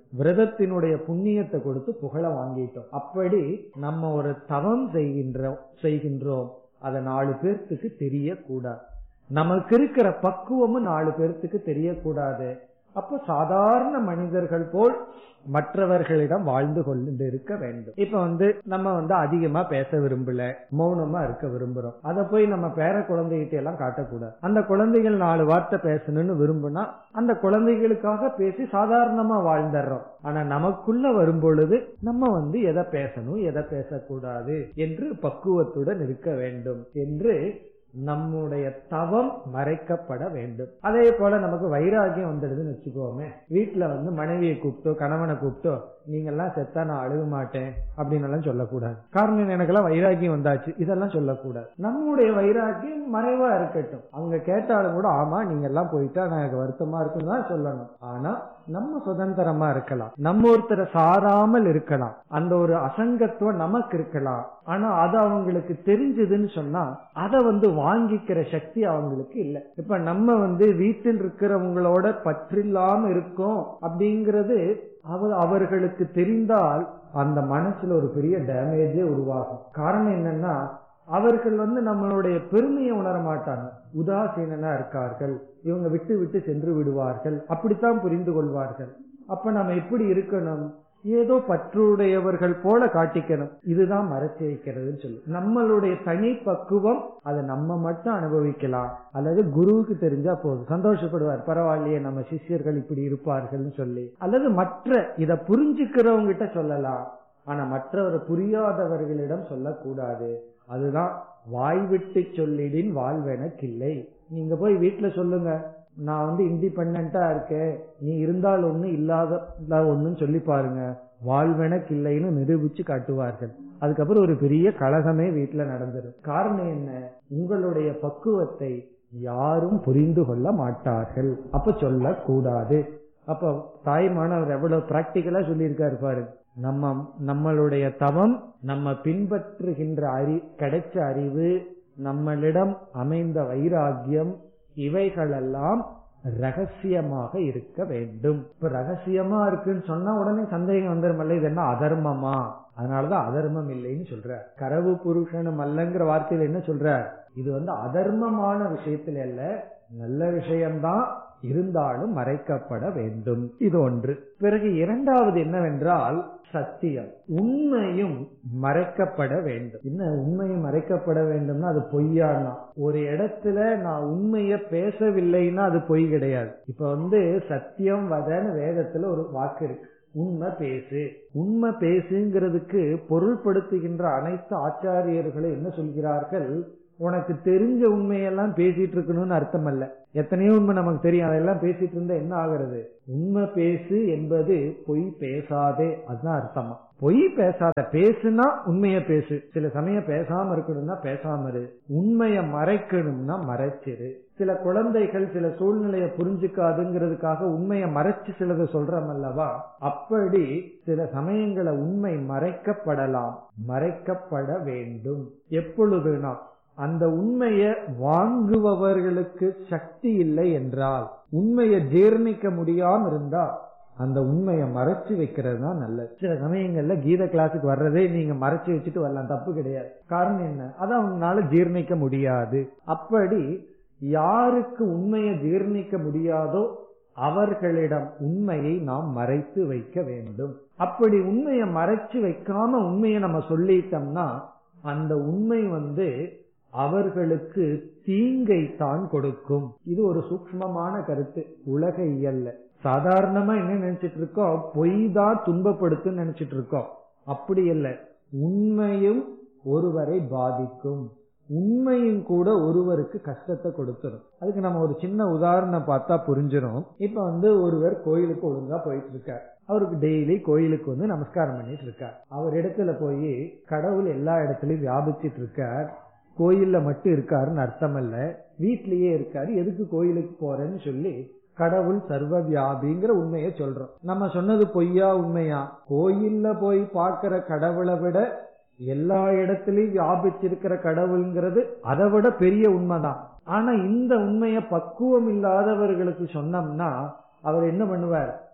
விரதத்தினுடைய புண்ணியத்தை கொடுத்து புகழ வாங்கிட்டோம் அப்படி நம்ம ஒரு தவம் செய்கின்றோம் செய்கின்றோம் அதை நாலு பேர்த்துக்கு தெரியக்கூடாது நமக்கு இருக்கிற பக்குவமும் நாலு பேர்த்துக்கு தெரியக்கூடாது அப்ப சாதாரண மனிதர்கள் போல் மற்றவர்களிடம் வாழ்ந்து கொண்டு இருக்க வேண்டும் இப்ப வந்து நம்ம வந்து அதிகமா பேச விரும்பல மௌனமா இருக்க விரும்புறோம் அத போய் நம்ம பேர குழந்தைகிட்ட எல்லாம் காட்டக்கூடாது அந்த குழந்தைகள் நாலு வார்த்தை பேசணும்னு விரும்புனா அந்த குழந்தைகளுக்காக பேசி சாதாரணமா வாழ்ந்துடுறோம் ஆனா நமக்குள்ள வரும் பொழுது நம்ம வந்து எதை பேசணும் எதை பேசக்கூடாது என்று பக்குவத்துடன் இருக்க வேண்டும் என்று நம்முடைய தவம் மறைக்கப்பட வேண்டும் அதே போல நமக்கு வைராகியம் வந்துடுதுன்னு வச்சுக்கோமே வீட்டுல வந்து மனைவியை கூப்பிட்டோ கணவனை கூப்பிட்டோ நீங்க எல்லாம் செத்தா நான் அழுக மாட்டேன் அப்படின்னு எல்லாம் சொல்லக்கூடாது காரணம் எனக்கெல்லாம் வைராகியம் வந்தாச்சு இதெல்லாம் சொல்லக்கூடாது நம்முடைய வைராகியம் மறைவா இருக்கட்டும் அவங்க கேட்டாலும் கூட ஆமா நீங்க எல்லாம் போயிட்டா நான் எனக்கு வருத்தமா இருக்குன்னு தான் சொல்லணும் ஆனா நம்ம சுதந்திரமா இருக்கலாம் நம்ம ஒருத்தரை சாராமல் இருக்கலாம் அந்த ஒரு அசங்கத்துவம் நமக்கு இருக்கலாம் ஆனா அது அவங்களுக்கு தெரிஞ்சதுன்னு சொன்னா அதை வந்து வாங்கிக்கிற சக்தி அவங்களுக்கு இல்ல இப்ப நம்ம வந்து வீட்டில் இருக்கிறவங்களோட பற்றில்லாம இருக்கோம் அப்படிங்கிறது அவர் அவர்களுக்கு தெரிந்தால் அந்த மனசுல ஒரு பெரிய டேமேஜே உருவாகும் காரணம் என்னன்னா அவர்கள் வந்து நம்மளுடைய பெருமையை உணர மாட்டாங்க உதாசீனனா இருக்கார்கள் இவங்க விட்டு விட்டு சென்று விடுவார்கள் அப்படித்தான் புரிந்து கொள்வார்கள் அப்ப நம்ம எப்படி இருக்கணும் ஏதோ பற்றுடையவர்கள் போல காட்டிக்கணும் இதுதான் மறைச்சு வைக்கிறதுன்னு சொல்லு நம்மளுடைய தனி பக்குவம் அதை நம்ம மட்டும் அனுபவிக்கலாம் அல்லது குருவுக்கு தெரிஞ்சா போதும் சந்தோஷப்படுவார் பரவாயில்லையே நம்ம சிஷ்யர்கள் இப்படி இருப்பார்கள்னு சொல்லி அல்லது மற்ற இத புரிஞ்சுக்கிறவங்க கிட்ட சொல்லலாம் ஆனா மற்றவர் புரியாதவர்களிடம் சொல்லக்கூடாது அதுதான் வாய் விட்டு சொல்லிடின் வாழ்வெனக்கில்லை நீங்க போய் வீட்டுல சொல்லுங்க நான் வந்து இண்டிபெண்டா இருக்கேன் நீ இருந்தால் ஒண்ணு இல்லாத ஒண்ணுன்னு சொல்லி பாருங்க வாழ்வெனக்கு இல்லைன்னு நிரூபிச்சு காட்டுவார்கள் அதுக்கப்புறம் ஒரு பெரிய கழகமே வீட்டுல நடந்துடும் காரணம் என்ன உங்களுடைய பக்குவத்தை யாரும் புரிந்து கொள்ள மாட்டார்கள் அப்ப சொல்லக்கூடாது அப்ப தாய்மானவர் எவ்வளவு பிராக்டிக்கலா சொல்லியிருக்காரு பாரு நம்ம நம்மளுடைய தவம் நம்ம பின்பற்றுகின்ற அறி கிடைச்ச அறிவு நம்மளிடம் அமைந்த வைராகியம் இவைகளெல்லாம் ரகசியமாக இருக்க வேண்டும் இப்ப ரகசியமா இருக்குன்னு சொன்னா உடனே சந்தேகம் வந்துருமல்ல இது என்ன அதர்மமா அதனாலதான் அதர்மம் இல்லைன்னு சொல்ற கரவு புருஷனும் அல்லங்கிற வார்த்தையில என்ன சொல்ற இது வந்து அதர்மமான விஷயத்துல அல்ல நல்ல விஷயம்தான் இருந்தாலும் மறைக்கப்பட வேண்டும் இது ஒன்று பிறகு இரண்டாவது என்னவென்றால் சத்தியம் உண்மையும் மறைக்கப்பட வேண்டும் என்ன உண்மையும் மறைக்கப்பட வேண்டும்னா அது பொய்யானா ஒரு இடத்துல நான் உண்மைய பேசவில்லைன்னா அது பொய் கிடையாது இப்ப வந்து சத்தியம் வதன்னு வேதத்துல ஒரு வாக்கு இருக்கு உண்மை பேசு உண்மை பேசுங்கிறதுக்கு பொருள்படுத்துகின்ற அனைத்து ஆச்சாரியர்களும் என்ன சொல்கிறார்கள் உனக்கு தெரிஞ்ச உண்மையெல்லாம் பேசிட்டு இருக்கணும்னு அர்த்தம் அல்ல எத்தனையோ உண்மை நமக்கு தெரியும் அதெல்லாம் பேசிட்டு இருந்தா என்ன ஆகுறது உண்மை பேசு என்பது பொய் பேசாதே அதுதான் அர்த்தமா பொய் பேசாத பேசுனா உண்மைய பேசு சில சமயம் பேசாம இருக்கணும்னா பேசாம இரு உண்மைய மறைக்கணும்னா மறைச்சிரு சில குழந்தைகள் சில சூழ்நிலைய புரிஞ்சுக்காதுங்கிறதுக்காக உண்மைய மறைச்சு சிலது சொல்றோம் அல்லவா அப்படி சில சமயங்கள உண்மை மறைக்கப்படலாம் மறைக்கப்பட வேண்டும் எப்பொழுதுனா அந்த உண்மைய வாங்குபவர்களுக்கு சக்தி இல்லை என்றால் உண்மையை ஜீர்ணிக்க முடியாம இருந்தா அந்த உண்மையை மறைச்சு வைக்கிறது தான் நல்லது சில சமயங்கள்ல கீத கிளாஸுக்கு வர்றதே நீங்க மறைச்சு வச்சுட்டு வரலாம் தப்பு கிடையாது காரணம் என்ன அதை அவங்களால ஜீர்ணிக்க முடியாது அப்படி யாருக்கு உண்மையை ஜீர்ணிக்க முடியாதோ அவர்களிடம் உண்மையை நாம் மறைத்து வைக்க வேண்டும் அப்படி உண்மையை மறைச்சு வைக்காம உண்மையை நம்ம சொல்லிட்டோம்னா அந்த உண்மை வந்து அவர்களுக்கு தீங்கை தான் கொடுக்கும் இது ஒரு சூக்மமான கருத்து உலக இயல்ல சாதாரணமா என்ன நினைச்சிட்டு இருக்கோம் பொய் தான் துன்பப்படுத்தும் நினைச்சிட்டு இருக்கோம் அப்படி இல்லை உண்மையும் ஒருவரை பாதிக்கும் உண்மையும் கூட ஒருவருக்கு கஷ்டத்தை கொடுத்துரும் அதுக்கு நம்ம ஒரு சின்ன உதாரணம் பார்த்தா புரிஞ்சிடும் இப்ப வந்து ஒருவர் கோயிலுக்கு ஒழுங்கா போயிட்டு இருக்கார் அவருக்கு டெய்லி கோயிலுக்கு வந்து நமஸ்காரம் பண்ணிட்டு இருக்கார் அவர் இடத்துல போய் கடவுள் எல்லா இடத்துலயும் வியாபிச்சிட்டு இருக்கார் கோயில்ல மட்டும் இருக்காருன்னு அர்த்தம் அல்ல வீட்லயே இருக்காரு எதுக்கு கோயிலுக்கு போறேன்னு சொல்லி கடவுள் சர்வ வியாபிங்கிற உண்மையை சொல்றோம் நம்ம சொன்னது பொய்யா உண்மையா கோயில்ல போய் பார்க்கிற கடவுளை விட எல்லா இடத்துலயும் வியாபிச்சிருக்கிற கடவுள்ங்கிறது அதை விட பெரிய உண்மைதான் ஆனா இந்த உண்மைய பக்குவம் இல்லாதவர்களுக்கு சொன்னோம்னா அவர் என்ன பண்ணுவார்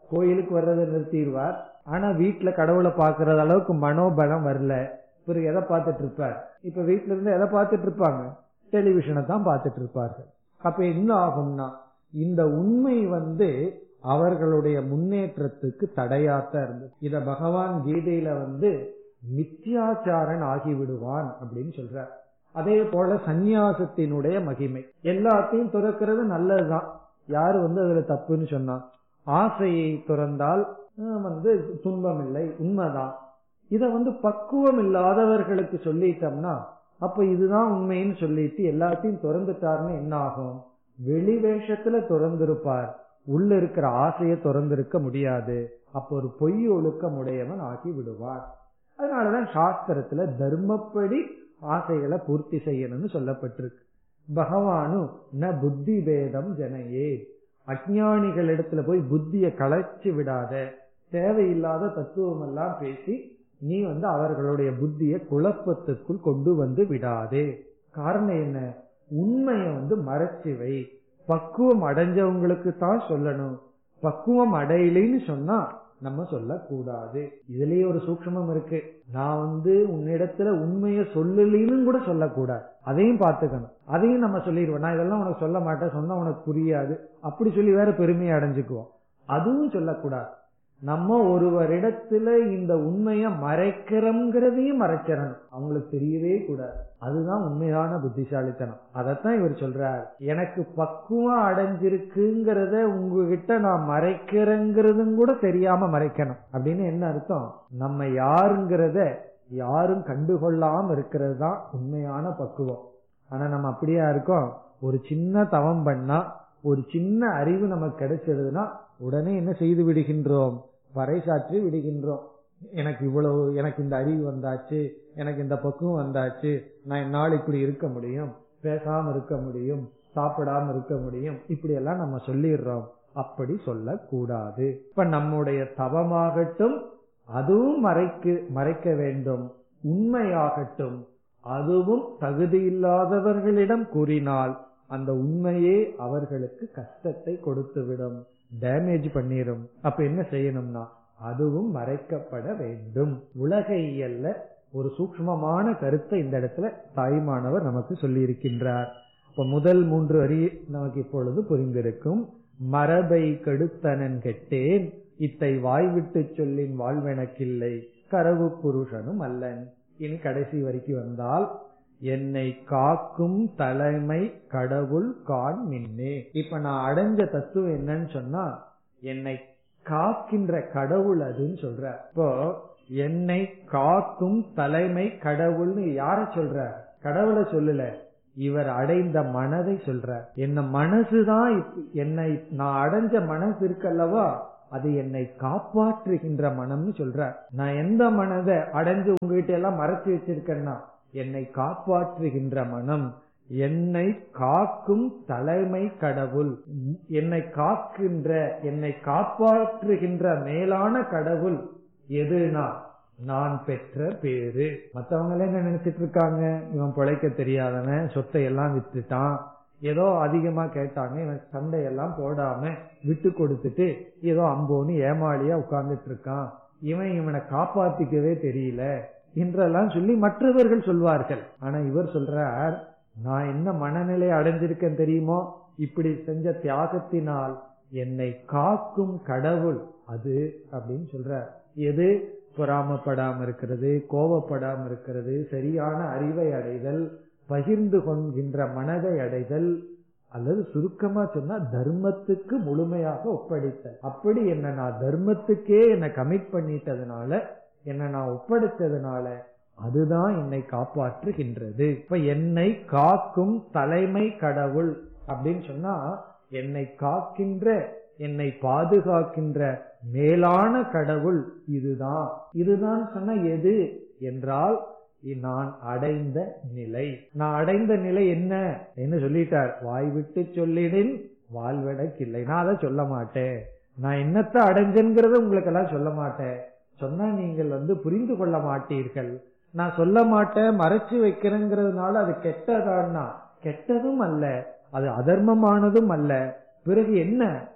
கோயிலுக்கு வர்றதை நிறுத்திடுவார் ஆனா வீட்டுல கடவுளை பாக்குறது அளவுக்கு மனோபலம் வரல பிறகு எதை பார்த்துட்டு இருப்பார் இப்ப வீட்டுல இருந்து எதை பார்த்துட்டு இருப்பாங்க டெலிவிஷனை தான் பார்த்துட்டு இருப்பார்கள் அப்ப என்ன ஆகும்னா இந்த உண்மை வந்து அவர்களுடைய முன்னேற்றத்துக்கு தடையாத்தான் இருந்தது இத பகவான் கீதையில வந்து மித்யாச்சாரன் ஆகிவிடுவான் அப்படின்னு சொல்றார் அதே போல சந்நியாசத்தினுடைய மகிமை எல்லாத்தையும் துறக்கிறது நல்லதுதான் யாரு வந்து அதுல தப்புன்னு சொன்னா ஆசையை துறந்தால் வந்து துன்பம் இல்லை உண்மைதான் இத வந்து பக்குவம் இல்லாதவர்களுக்கு சொல்லிட்டோம்னா அப்ப இதுதான் உண்மைன்னு சொல்லிட்டு எல்லாத்தையும் திறந்துட்டாருன்னு என்ன ஆகும் வெளி வேஷத்துல திறந்திருப்பார் உள்ள இருக்கிற ஆசையை திறந்திருக்க முடியாது அப்ப ஒரு பொய் ஒழுக்கம் உடையவன் ஆகி விடுவார் அதனாலதான் சாஸ்திரத்துல தர்மப்படி ஆசைகளை பூர்த்தி செய்யணும்னு சொல்லப்பட்டிருக்கு பகவானு ந புத்தி பேதம் ஜனையே அஜானிகள் இடத்துல போய் புத்திய களைச்சு விடாத தேவையில்லாத தத்துவம் எல்லாம் பேசி நீ வந்து அவர்களுடைய புத்திய குழப்பத்துக்குள் கொண்டு வந்து விடாதே காரணம் என்ன உண்மைய வந்து மறைச்சு வை பக்குவம் அடைஞ்சவங்களுக்கு தான் சொல்லணும் பக்குவம் அடையலைன்னு சொன்னா நம்ம சொல்லக்கூடாது இதுலயே ஒரு சூக்ஷமம் இருக்கு நான் வந்து உன்னிடத்துல உண்மைய சொல்லலின்னு கூட சொல்லக்கூடாது அதையும் பார்த்துக்கணும் அதையும் நம்ம சொல்லிடுவோம் நான் இதெல்லாம் உனக்கு சொல்ல மாட்டேன் சொன்னா உனக்கு புரியாது அப்படி சொல்லி வேற பெருமையை அடைஞ்சுக்குவோம் அதுவும் சொல்லக்கூடாது நம்ம ஒருவரிடத்துல இந்த உண்மைய மறைக்கிறோங்கிறதையும் மறைச்சிடணும் அவங்களுக்கு தெரியவே கூடாது அதுதான் உண்மையான புத்திசாலித்தனம் அதத்தான் இவர் சொல்றார் எனக்கு பக்குவம் அடைஞ்சிருக்குங்கிறத உங்ககிட்ட நான் மறைக்கிறேங்கிறதும் கூட தெரியாம மறைக்கணும் அப்படின்னு என்ன அர்த்தம் நம்ம யாருங்கிறத யாரும் கண்டுகொள்ளாம இருக்கிறது தான் உண்மையான பக்குவம் ஆனா நம்ம அப்படியா இருக்கோம் ஒரு சின்ன தவம் பண்ணா ஒரு சின்ன அறிவு நமக்கு கிடைச்சிருதுன்னா உடனே என்ன செய்து விடுகின்றோம் பறைசாற்றி விடுகின்றோம் எனக்கு இவ்வளவு எனக்கு இந்த அறிவு வந்தாச்சு எனக்கு இந்த பக்குவம் வந்தாச்சு நான் என்னால் இப்படி இருக்க முடியும் பேசாம இருக்க முடியும் சாப்பிடாம இருக்க முடியும் இப்படி எல்லாம் நம்ம சொல்லிடுறோம் அப்படி சொல்லக்கூடாது இப்ப நம்முடைய தவமாகட்டும் அதுவும் மறைக்கு மறைக்க வேண்டும் உண்மையாகட்டும் அதுவும் தகுதியில்லாதவர்களிடம் கூறினால் அந்த உண்மையே அவர்களுக்கு கஷ்டத்தை கொடுத்துவிடும் டேமேஜ் பண்ணிரும் அப்ப என்ன செய்யணும்னா அதுவும் மறைக்கப்பட வேண்டும் உலக இயல்ல ஒரு சூக்மமான கருத்தை இந்த இடத்துல தாய்மானவர் நமக்கு சொல்லி இருக்கின்றார் இப்ப முதல் மூன்று வரி நமக்கு இப்பொழுது புரிந்திருக்கும் மரபை கெடுத்தனன் கெட்டேன் இத்தை வாய்விட்டு சொல்லின் வாழ்வெனக்கில்லை கரவு புருஷனும் அல்லன் இனி கடைசி வரைக்கும் வந்தால் என்னை காக்கும் தலைமை கடவுள் கான் மின்னே இப்ப நான் அடைஞ்ச தத்துவம் என்னன்னு சொன்னா என்னை காக்கின்ற கடவுள் அதுன்னு சொல்ற இப்போ என்னை காக்கும் தலைமை கடவுள்னு யார சொல்ற கடவுளை சொல்லல இவர் அடைந்த மனதை சொல்ற என்ன மனசுதான் என்னை நான் அடைஞ்ச மனசு இருக்கல்லவா அது என்னை காப்பாற்றுகின்ற மனம்னு சொல்ற நான் எந்த மனதை அடைஞ்சு உங்ககிட்ட எல்லாம் மறைச்சு வச்சிருக்கேன்னா என்னை காப்பாற்றுகின்ற மனம் என்னை காக்கும் தலைமை கடவுள் என்னை காக்கின்ற என்னை காப்பாற்றுகின்ற மேலான கடவுள் எதுனா நான் பெற்ற பேரு மத்தவங்க என்ன நினைச்சிட்டு இருக்காங்க இவன் பிழைக்க தெரியாதவன் சொத்தை எல்லாம் வித்துட்டான் ஏதோ அதிகமா கேட்டாங்க இவன் சண்டையெல்லாம் போடாம விட்டு கொடுத்துட்டு ஏதோ அம்போன்னு ஏமாளியா உட்கார்ந்துட்டு இருக்கான் இவன் இவனை காப்பாத்திக்கவே தெரியல என்றெல்லாம் சொல்லி மற்றவர்கள் சொல்வார்கள் ஆனா இவர் சொல்றார் நான் என்ன மனநிலை அடைஞ்சிருக்கேன் தெரியுமோ இப்படி செஞ்ச தியாகத்தினால் என்னை காக்கும் கடவுள் அது அப்படின்னு சொல்றார் எது பொறாமப்படாம இருக்கிறது கோபப்படாம இருக்கிறது சரியான அறிவை அடைதல் பகிர்ந்து கொள்கின்ற மனதை அடைதல் அல்லது சுருக்கமா சொன்னா தர்மத்துக்கு முழுமையாக ஒப்படைத்த அப்படி என்ன நான் தர்மத்துக்கே என்ன கமிட் பண்ணிட்டதுனால என்ன நான் ஒப்படைத்ததுனால அதுதான் என்னை காப்பாற்றுகின்றது இப்ப என்னை காக்கும் தலைமை கடவுள் அப்படின்னு சொன்னா என்னை காக்கின்ற என்னை பாதுகாக்கின்ற மேலான கடவுள் இதுதான் இதுதான் சொன்ன எது என்றால் நான் அடைந்த நிலை நான் அடைந்த நிலை என்ன என்ன சொல்லிட்டார் வாய் விட்டு சொல்லிடின் வாழ்வடக்கில்லை நான் அதை சொல்ல மாட்டேன் நான் என்னத்தை அடைஞ்சேங்கிறத உங்களுக்கு எல்லாம் சொல்ல மாட்டேன் சொன்னா நீங்கள் வந்து புரிந்து கொள்ள மாட்டீர்கள் நான் சொல்ல மாட்டேன் மறைச்சு வைக்கிறேங்கிறதுனால அது கெட்டதான்னா கெட்டதும் அல்ல அது அதர்மமானதும் அல்ல பிறகு என்ன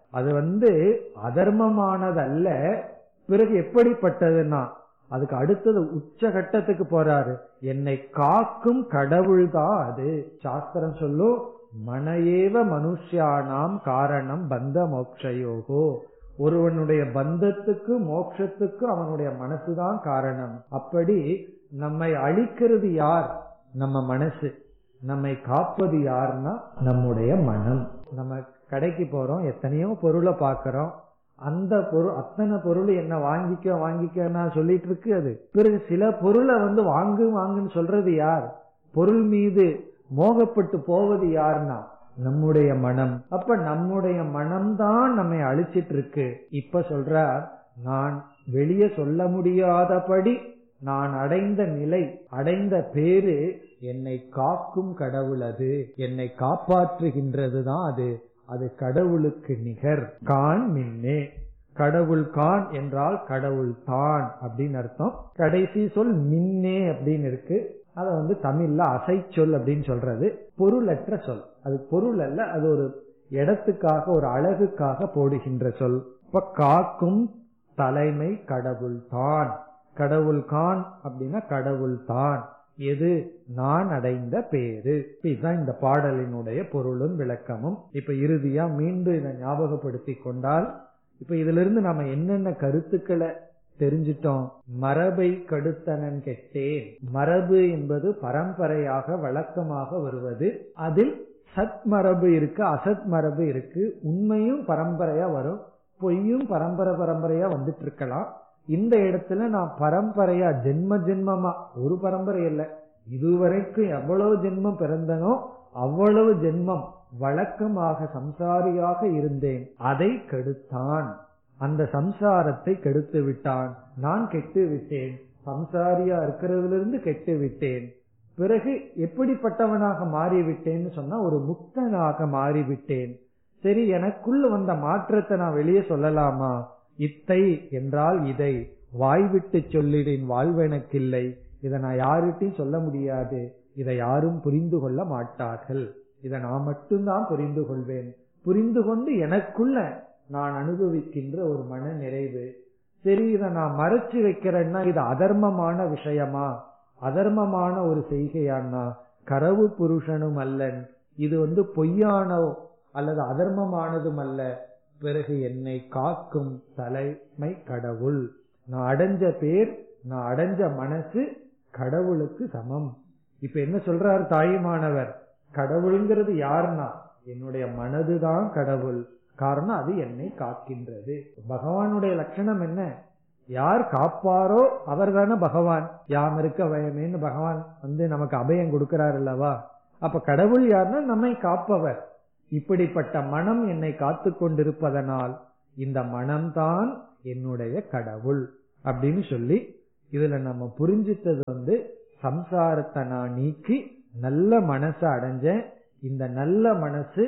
அது வந்து அதர்மமானதல்ல பிறகு எப்படிப்பட்டதுன்னா அதுக்கு அடுத்தது உச்சகட்டத்துக்கு போறாரு என்னை காக்கும் கடவுள் தான் அது சாஸ்திரம் சொல்லும் மனையேவ மனுஷியானாம் காரணம் பந்த மோக்ஷயோகோ ஒருவனுடைய பந்தத்துக்கு மோட்சத்துக்கு அவனுடைய மனசுதான் காரணம் அப்படி நம்மை அழிக்கிறது யார் நம்ம மனசு நம்மை காப்பது யாருன்னா நம்முடைய மனம் நம்ம கடைக்கு போறோம் எத்தனையோ பொருளை பார்க்கறோம் அந்த பொருள் அத்தனை பொருள் என்ன வாங்கிக்க வாங்கிக்க சொல்லிட்டு இருக்கு அது பிறகு சில பொருளை வந்து வாங்கு வாங்குன்னு சொல்றது யார் பொருள் மீது மோகப்பட்டு போவது யாருன்னா நம்முடைய மனம் அப்ப நம்முடைய மனம்தான் நம்மை அழிச்சிட்டு இருக்கு இப்ப சொல்றார் நான் வெளியே சொல்ல முடியாதபடி நான் அடைந்த நிலை அடைந்த பேரு என்னை காக்கும் கடவுள் அது என்னை காப்பாற்றுகின்றது தான் அது அது கடவுளுக்கு நிகர் கான் மின்னே கடவுள் கான் என்றால் கடவுள் தான் அப்படின்னு அர்த்தம் கடைசி சொல் மின்னே அப்படின்னு இருக்கு அத வந்து தமிழ்ல அசைச்சொல் அப்படின்னு சொல்றது பொருளற்ற சொல் அது பொருள் அல்ல அது ஒரு இடத்துக்காக ஒரு அழகுக்காக போடுகின்ற சொல் இப்ப காக்கும் தலைமை கடவுள் தான் கடவுள் கான் அப்படின்னா கடவுள் தான் எது நான் அடைந்த பேரு இதுதான் இந்த பாடலினுடைய பொருளும் விளக்கமும் இப்ப இறுதியா மீண்டும் இதை ஞாபகப்படுத்தி கொண்டால் இப்ப இதுல இருந்து நம்ம என்னென்ன கருத்துக்களை தெரிஞ்சிட்டோம் மரபை கடுத்தனன் கெட்டேன் மரபு என்பது பரம்பரையாக வழக்கமாக வருவது அதில் சத் மரபு இருக்கு அசத் மரபு இருக்கு உண்மையும் பரம்பரையா வரும் பொய்யும் பரம்பரை பரம்பரையா வந்துட்டு இருக்கலாம் இந்த இடத்துல நான் பரம்பரையா ஜென்ம ஜென்மமா ஒரு பரம்பரை இல்ல இதுவரைக்கும் எவ்வளவு ஜென்மம் பிறந்தனோ அவ்வளவு ஜென்மம் வழக்கமாக சம்சாரியாக இருந்தேன் அதை கெடுத்தான் அந்த சம்சாரத்தை கெடுத்து விட்டான் நான் கெட்டு விட்டேன் சம்சாரியா இருக்கிறதுல இருந்து கெட்டு விட்டேன் பிறகு எப்படிப்பட்டவனாக மாறிவிட்டேன்னு சொன்னா ஒரு முக்தனாக மாறிவிட்டேன் சரி எனக்குள்ள வந்த மாற்றத்தை நான் வெளியே சொல்லலாமா இத்தை என்றால் இதை வாய்விட்டு சொல்லிடின் வாழ்வெனக்கில்லை இதை நான் யார்கிட்டையும் சொல்ல முடியாது இதை யாரும் புரிந்து கொள்ள மாட்டார்கள் இதை நான் மட்டும்தான் புரிந்து கொள்வேன் புரிந்து கொண்டு எனக்குள்ள நான் அனுபவிக்கின்ற ஒரு மன நிறைவு சரி இதை நான் மறைச்சு வைக்கிறேன்னா இது அதர்மமான விஷயமா அதர்மமான ஒரு செய்கையானா கரவு புருஷனும் அல்லன் இது வந்து பொய்யானோ அல்லது அதர்மமானதும் அல்ல பிறகு என்னை காக்கும் தலைமை கடவுள் நான் அடைஞ்ச பேர் நான் அடைஞ்ச மனசு கடவுளுக்கு சமம் இப்ப என்ன சொல்றாரு தாயுமானவர் கடவுளுங்கிறது யாருன்னா என்னுடைய மனதுதான் கடவுள் காரணம் அது என்னை காக்கின்றது பகவானுடைய லட்சணம் என்ன யார் காப்பாரோ அவர் தானே பகவான் யாம் இருக்க பயமேன்னு பகவான் வந்து நமக்கு அபயம் கொடுக்கிறார் அல்லவா அப்ப கடவுள் யாருன்னா நம்மை காப்பவர் இப்படிப்பட்ட மனம் என்னை காத்து கொண்டிருப்பதனால் இந்த மனம்தான் என்னுடைய கடவுள் அப்படின்னு சொல்லி இதுல நம்ம புரிஞ்சிட்டது வந்து சம்சாரத்தை நான் நீக்கி நல்ல மனசை அடைஞ்சேன் இந்த நல்ல மனசு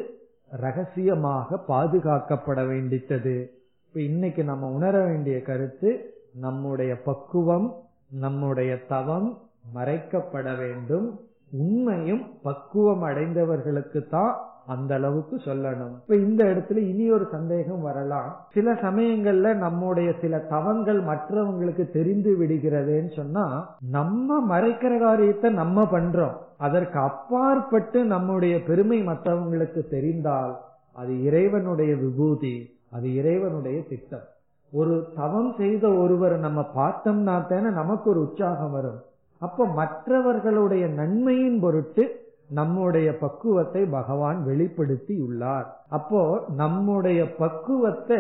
ரகசியமாக பாதுகாக்கப்பட வேண்டித்தது இப்ப இன்னைக்கு நம்ம உணர வேண்டிய கருத்து நம்முடைய பக்குவம் நம்முடைய தவம் மறைக்கப்பட வேண்டும் உண்மையும் பக்குவம் அடைந்தவர்களுக்கு தான் அந்த அளவுக்கு சொல்லணும் இப்ப இந்த இடத்துல இனி ஒரு சந்தேகம் வரலாம் சில சமயங்கள்ல நம்முடைய சில தவங்கள் மற்றவங்களுக்கு தெரிந்து விடுகிறதுன்னு சொன்னா நம்ம மறைக்கிற காரியத்தை நம்ம பண்றோம் அதற்கு அப்பாற்பட்டு நம்முடைய பெருமை மற்றவங்களுக்கு தெரிந்தால் அது இறைவனுடைய விபூதி அது இறைவனுடைய திட்டம் ஒரு தவம் செய்த ஒருவரை நம்ம பார்த்தோம்னா தானே நமக்கு ஒரு உற்சாகம் வரும் அப்ப மற்றவர்களுடைய நன்மையின் பொருட்டு நம்முடைய பக்குவத்தை பகவான் வெளிப்படுத்தி உள்ளார் அப்போ நம்முடைய பக்குவத்தை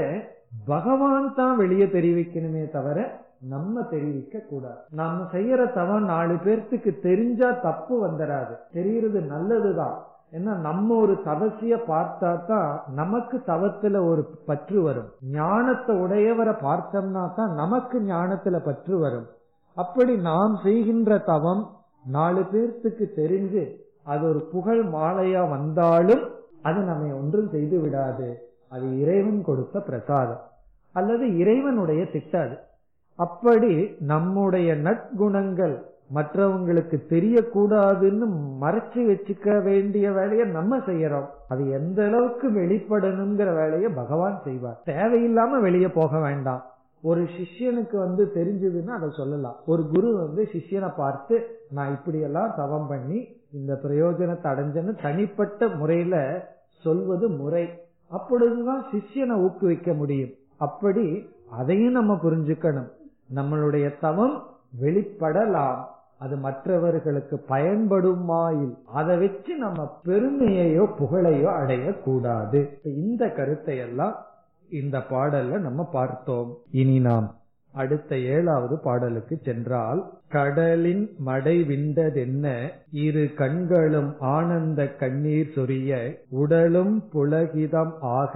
பகவான் தான் வெளியே தெரிவிக்கணுமே தவிர நம்ம தெரிவிக்க கூடாது நம்ம செய்யற தவம் நாலு பேர்த்துக்கு தெரிஞ்சா தப்பு வந்துடாது தெரியறது நல்லதுதான் ஏன்னா நம்ம ஒரு தவசிய பார்த்தா தான் நமக்கு தவத்துல ஒரு பற்று வரும் ஞானத்தை உடையவரை பார்த்தோம்னா தான் நமக்கு ஞானத்துல பற்று வரும் அப்படி நாம் செய்கின்ற தவம் நாலு பேர்த்துக்கு தெரிஞ்சு அது ஒரு புகழ் மாலையா வந்தாலும் அது நம்மை ஒன்றும் செய்து விடாது அது இறைவன் கொடுத்த பிரசாதம் அல்லது இறைவனுடைய திட்டம் அது அப்படி நம்முடைய நற்குணங்கள் மற்றவங்களுக்கு தெரியக்கூடாதுன்னு மறைச்சு வச்சுக்க வேண்டிய வேலையை நம்ம செய்யறோம் அது எந்த அளவுக்கு வெளிப்படணுங்கிற வேலையை பகவான் செய்வார் தேவையில்லாம வெளியே போக வேண்டாம் ஒரு சிஷ்யனுக்கு வந்து தெரிஞ்சதுன்னா அதை சொல்லலாம் ஒரு குரு வந்து சிஷ்யனை பார்த்து நான் இப்படியெல்லாம் தவம் பண்ணி இந்த பிரயோஜனத்தை அடைஞ்சேன்னு தனிப்பட்ட முறையில சொல்வது முறை அப்பொழுதுதான் சிஷ்யனை ஊக்குவிக்க முடியும் அப்படி அதையும் நம்ம புரிஞ்சுக்கணும் நம்மளுடைய தவம் வெளிப்படலாம் அது மற்றவர்களுக்கு பயன்படுமாயில் அதை வச்சு நம்ம பெருமையையோ புகழையோ அடையக்கூடாது இந்த கருத்தை எல்லாம் இந்த பாடல்ல நம்ம பார்த்தோம் இனி நாம் அடுத்த ஏழாவது பாடலுக்கு சென்றால் கடலின் மடை விண்டதென்ன இரு கண்களும் ஆனந்த கண்ணீர் சொரிய உடலும் புலகிதம் ஆக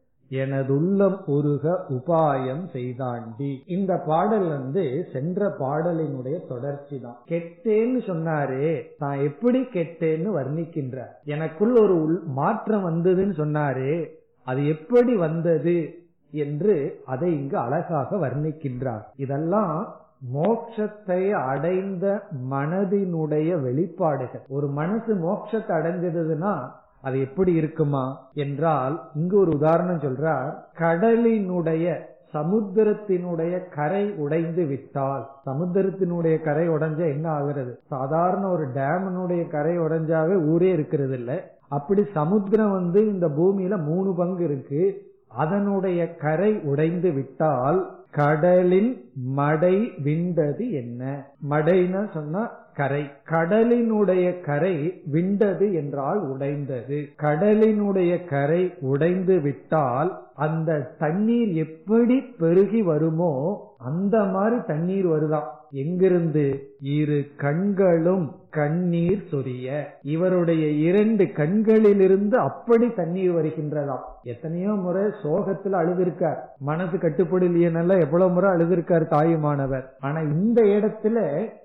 எனதுள்ளம் உருக உபாயம் செய்தாண்டி இந்த பாடல் வந்து சென்ற பாடலினுடைய தொடர்ச்சி தான் கெட்டேன்னு சொன்னாரே தான் எப்படி கெட்டேன்னு வர்ணிக்கின்றார் எனக்குள் ஒரு மாற்றம் வந்ததுன்னு சொன்னாரே அது எப்படி வந்தது என்று அதை இங்கு அழகாக வர்ணிக்கின்றார் இதெல்லாம் மோட்சத்தை அடைந்த மனதினுடைய வெளிப்பாடுகள் ஒரு மனசு மோட்சத்தை அடைஞ்சதுன்னா அது எப்படி இருக்குமா என்றால் இங்கு ஒரு உதாரணம் சொல்றார் கடலினுடைய சமுத்திரத்தினுடைய கரை உடைந்து விட்டால் சமுத்திரத்தினுடைய கரை உடைஞ்சா என்ன ஆகுறது சாதாரண ஒரு டேமனுடைய கரை உடைஞ்சாவே ஊரே இருக்கிறது இல்ல அப்படி சமுத்திரம் வந்து இந்த பூமியில மூணு பங்கு இருக்கு அதனுடைய கரை உடைந்து விட்டால் கடலின் மடை விண்டது என்ன மடைன்னு சொன்னா கரை கடலினுடைய கரை விண்டது என்றால் உடைந்தது கடலினுடைய கரை உடைந்து விட்டால் அந்த தண்ணீர் எப்படி பெருகி வருமோ அந்த மாதிரி தண்ணீர் வருதாம் எங்கிருந்து இரு கண்களும் கண்ணீர் சொரிய இவருடைய இரண்டு கண்களிலிருந்து அப்படி தண்ணீர் வருகின்றதாம் எத்தனையோ முறை சோகத்துல அழுதிருக்கார் மனசு கட்டுப்படலையனால எவ்வளவு முறை அழுதிருக்கார் தாயுமானவர் ஆனா இந்த இடத்துல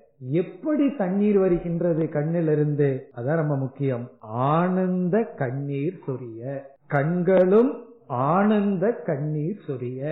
எப்படி தண்ணீர் வருகின்றது கண்ணிலிருந்து அதான் ரொம்ப முக்கியம் ஆனந்த கண்ணீர் சொரிய கண்களும் ஆனந்த கண்ணீர் சொரிய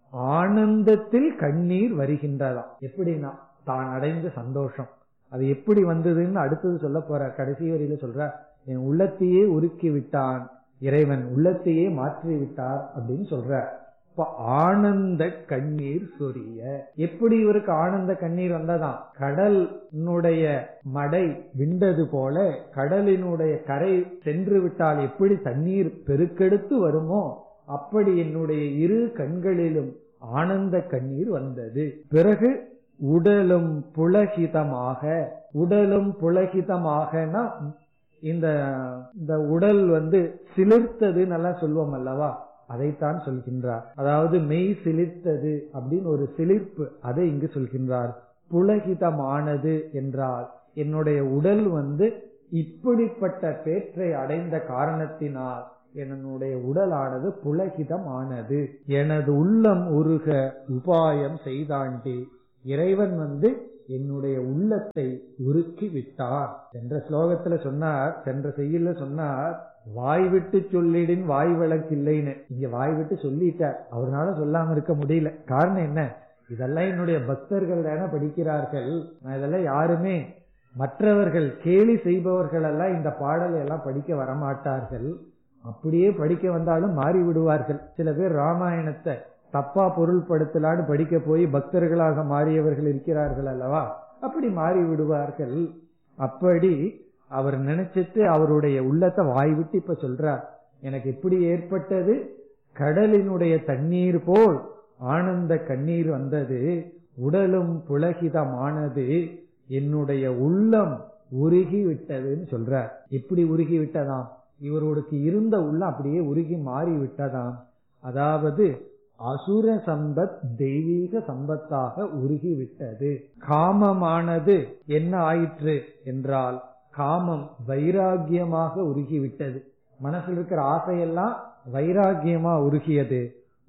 ஆனந்தத்தில் கண்ணீர் வருகின்றதாம் எப்படின்னா தான் அடைந்த சந்தோஷம் அது எப்படி வந்ததுன்னு அடுத்தது சொல்ல போற கடைசி வரியில சொல்ற என் உள்ளத்தையே உருக்கி விட்டான் இறைவன் உள்ளத்தையே மாற்றி விட்டார் அப்படின்னு சொல்ற இப்ப ஆனந்த கண்ணீர் சொரிய எப்படி இவருக்கு ஆனந்த கண்ணீர் வந்ததாம் கடலினுடைய மடை விண்டது போல கடலினுடைய கரை சென்று விட்டால் எப்படி தண்ணீர் பெருக்கெடுத்து வருமோ அப்படி என்னுடைய இரு கண்களிலும் ஆனந்த கண்ணீர் வந்தது பிறகு உடலும் புலகிதமாக உடலும் புலகிதமாகனா இந்த இந்த உடல் வந்து சிலிர்த்தது நல்லா சொல்வோம் அல்லவா அதைத்தான் சொல்கின்றார் அதாவது மெய் சிலிர்த்தது அப்படின்னு ஒரு சிலிர்ப்பு அதை இங்கு சொல்கின்றார் புலகிதமானது என்றால் என்னுடைய உடல் வந்து இப்படிப்பட்ட பேற்றை அடைந்த காரணத்தினால் என்னுடைய உடலானது புலகிதம் ஆனது எனது உள்ளம் உருக உபாயம் செய்தாண்டி இறைவன் வந்து என்னுடைய உள்ளத்தை உருக்கி விட்டார் என்ற ஸ்லோகத்துல சொன்னார் சென்ற செய்யல சொன்னார் வாய் விட்டு சொல்லிடின் வாய் விளக்கில்லைன்னு இங்க வாய் விட்டு சொல்லிட்டார் அவரால சொல்லாம இருக்க முடியல காரணம் என்ன இதெல்லாம் என்னுடைய பக்தர்கள் தானே படிக்கிறார்கள் நான் இதெல்லாம் யாருமே மற்றவர்கள் கேலி செய்பவர்கள் எல்லாம் இந்த பாடலை எல்லாம் படிக்க வரமாட்டார்கள் அப்படியே படிக்க வந்தாலும் மாறி விடுவார்கள் சில பேர் ராமாயணத்தை தப்பா பொருள்படுத்தலான்னு படிக்க போய் பக்தர்களாக மாறியவர்கள் இருக்கிறார்கள் அல்லவா அப்படி மாறி விடுவார்கள் அப்படி அவர் நினைச்சிட்டு அவருடைய உள்ளத்தை வாய் விட்டு இப்ப சொல்றார் எனக்கு எப்படி ஏற்பட்டது கடலினுடைய தண்ணீர் போல் ஆனந்த கண்ணீர் வந்தது உடலும் புலகிதமானது என்னுடைய உள்ளம் உருகி விட்டதுன்னு சொல்றார் எப்படி உருகி விட்டதாம் இவருக்கு இருந்த உள்ளம் அப்படியே உருகி மாறி விட்டதாம் அதாவது அசுர சம்பத் தெய்வீக சம்பத்தாக உருகி விட்டது காமமானது என்ன ஆயிற்று என்றால் காமம் வைராகியமாக உருகி விட்டது மனசில் இருக்கிற ஆசையெல்லாம் வைராகியமா உருகியது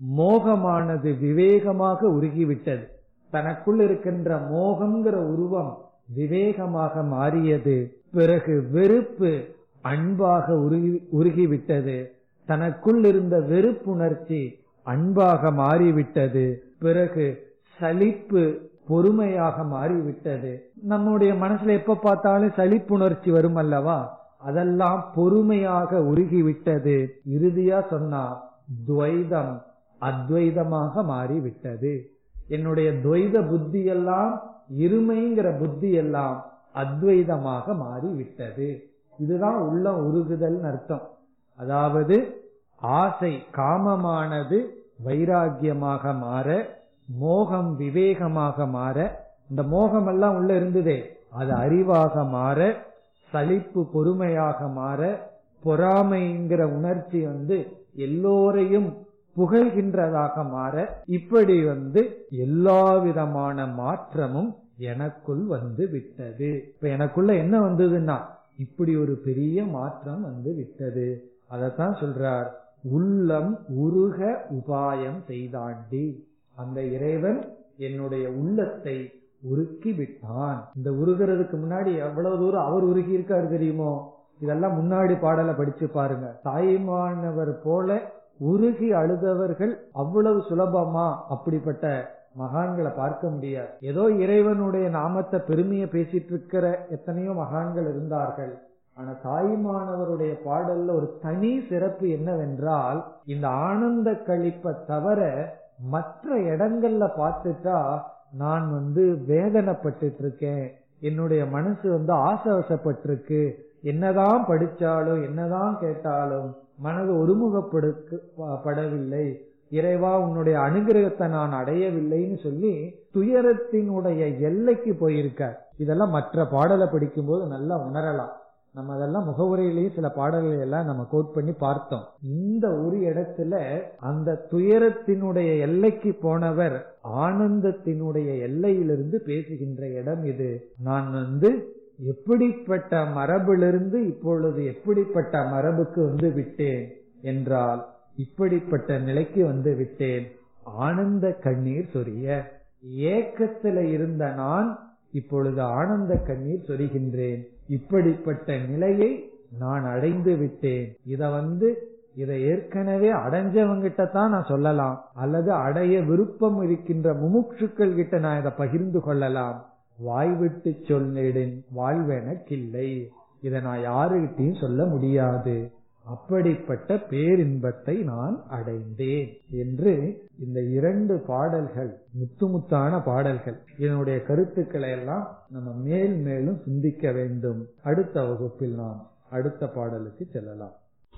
மோகமானது விவேகமாக உருகிவிட்டது தனக்குள் இருக்கின்ற மோகம்ங்கிற உருவம் விவேகமாக மாறியது பிறகு வெறுப்பு அன்பாக உருகி உருகிவிட்டது தனக்குள் இருந்த வெறுப்புணர்ச்சி அன்பாக மாறிவிட்டது பிறகு சலிப்பு பொறுமையாக மாறிவிட்டது நம்முடைய மனசுல எப்ப பார்த்தாலும் சலிப்புணர்ச்சி வரும் அல்லவா அதெல்லாம் பொறுமையாக உருகிவிட்டது இறுதியா சொன்னா துவைதம் அத்வைதமாக மாறிவிட்டது என்னுடைய துவைத புத்தி எல்லாம் இருமைங்கிற புத்தி எல்லாம் அத்வைதமாக மாறிவிட்டது இதுதான் உள்ள உருகுதல் அர்த்தம் அதாவது ஆசை காமமானது வைராகியமாக மாற மோகம் விவேகமாக மாற இந்த மோகம் எல்லாம் உள்ள இருந்ததே அது அறிவாக மாற சலிப்பு பொறுமையாக மாற பொறாமைங்கிற உணர்ச்சி வந்து எல்லோரையும் புகழ்கின்றதாக மாற இப்படி வந்து எல்லா விதமான மாற்றமும் எனக்குள் வந்து விட்டது இப்ப எனக்குள்ள என்ன வந்ததுன்னா இப்படி ஒரு பெரிய மாற்றம் வந்து விட்டது அதத்தான் சொல்றார் உள்ளம் உருக உபாயம் செய்தாண்டி அந்த இறைவன் என்னுடைய உள்ளத்தை உருக்கி விட்டான் இந்த உருகிறதுக்கு முன்னாடி எவ்வளவு தூரம் அவர் உருகி இருக்காரு தெரியுமோ இதெல்லாம் முன்னாடி பாடலை படிச்சு பாருங்க தாய்மானவர் போல உருகி அழுதவர்கள் அவ்வளவு சுலபமா அப்படிப்பட்ட மகான்களை பார்க்க முடியாது ஏதோ இறைவனுடைய நாமத்தை பெருமையை பேசிட்டு இருக்கிற எத்தனையோ மகான்கள் இருந்தார்கள் ஆனா தாய்மானவருடைய பாடல்ல ஒரு தனி சிறப்பு என்னவென்றால் இந்த ஆனந்த கழிப்பை தவிர மற்ற இடங்கள்ல பார்த்துட்டா நான் வந்து வேதனைப்பட்டு இருக்கேன் என்னுடைய மனசு வந்து ஆசவசப்பட்டிருக்கு என்னதான் படிச்சாலும் என்னதான் கேட்டாலும் மனது ஒருமுகப்படுத்தப்படவில்லை இறைவா உன்னுடைய அனுகிரகத்தை நான் அடையவில்லைன்னு சொல்லி துயரத்தினுடைய எல்லைக்கு போயிருக்கார் இதெல்லாம் மற்ற பாடலை படிக்கும்போது நல்லா உணரலாம் நம்ம அதெல்லாம் முகவுரையிலேயே சில பாடல்களை எல்லாம் நம்ம கோட் பண்ணி பார்த்தோம் இந்த ஒரு இடத்துல அந்த துயரத்தினுடைய எல்லைக்கு போனவர் ஆனந்தத்தினுடைய எல்லையிலிருந்து பேசுகின்ற இடம் இது நான் வந்து எப்படிப்பட்ட மரபிலிருந்து இப்பொழுது எப்படிப்பட்ட மரபுக்கு வந்து விட்டேன் என்றால் இப்படிப்பட்ட நிலைக்கு வந்து விட்டேன் ஆனந்த கண்ணீர் சொரிய ஏக்கத்துல இருந்த நான் இப்பொழுது ஆனந்த கண்ணீர் சொரிகின்றேன் இப்படிப்பட்ட நிலையை நான் அடைந்து விட்டேன் இத வந்து இதை ஏற்கனவே அடைஞ்சவங்கிட்ட தான் நான் சொல்லலாம் அல்லது அடைய விருப்பம் இருக்கின்ற முமுட்சுக்கள் கிட்ட நான் இதை பகிர்ந்து கொள்ளலாம் வாய் விட்டு சொல்லிடின் வாழ்வெனக்கில்லை இதை நான் யாருகிட்டையும் சொல்ல முடியாது அப்படிப்பட்ட பேரின்பத்தை நான் அடைந்தேன் என்று இந்த இரண்டு பாடல்கள் முத்து முத்தான பாடல்கள் இதனுடைய கருத்துக்களை எல்லாம் நம்ம மேல் மேலும் சிந்திக்க வேண்டும் அடுத்த வகுப்பில் நாம் அடுத்த பாடலுக்கு செல்லலாம்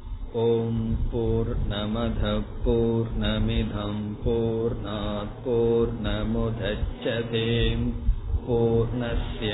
ॐ पूर्णमधः पूर्णमिधम् पूर्णात् पूर्णमुदच्छते पूर्णस्य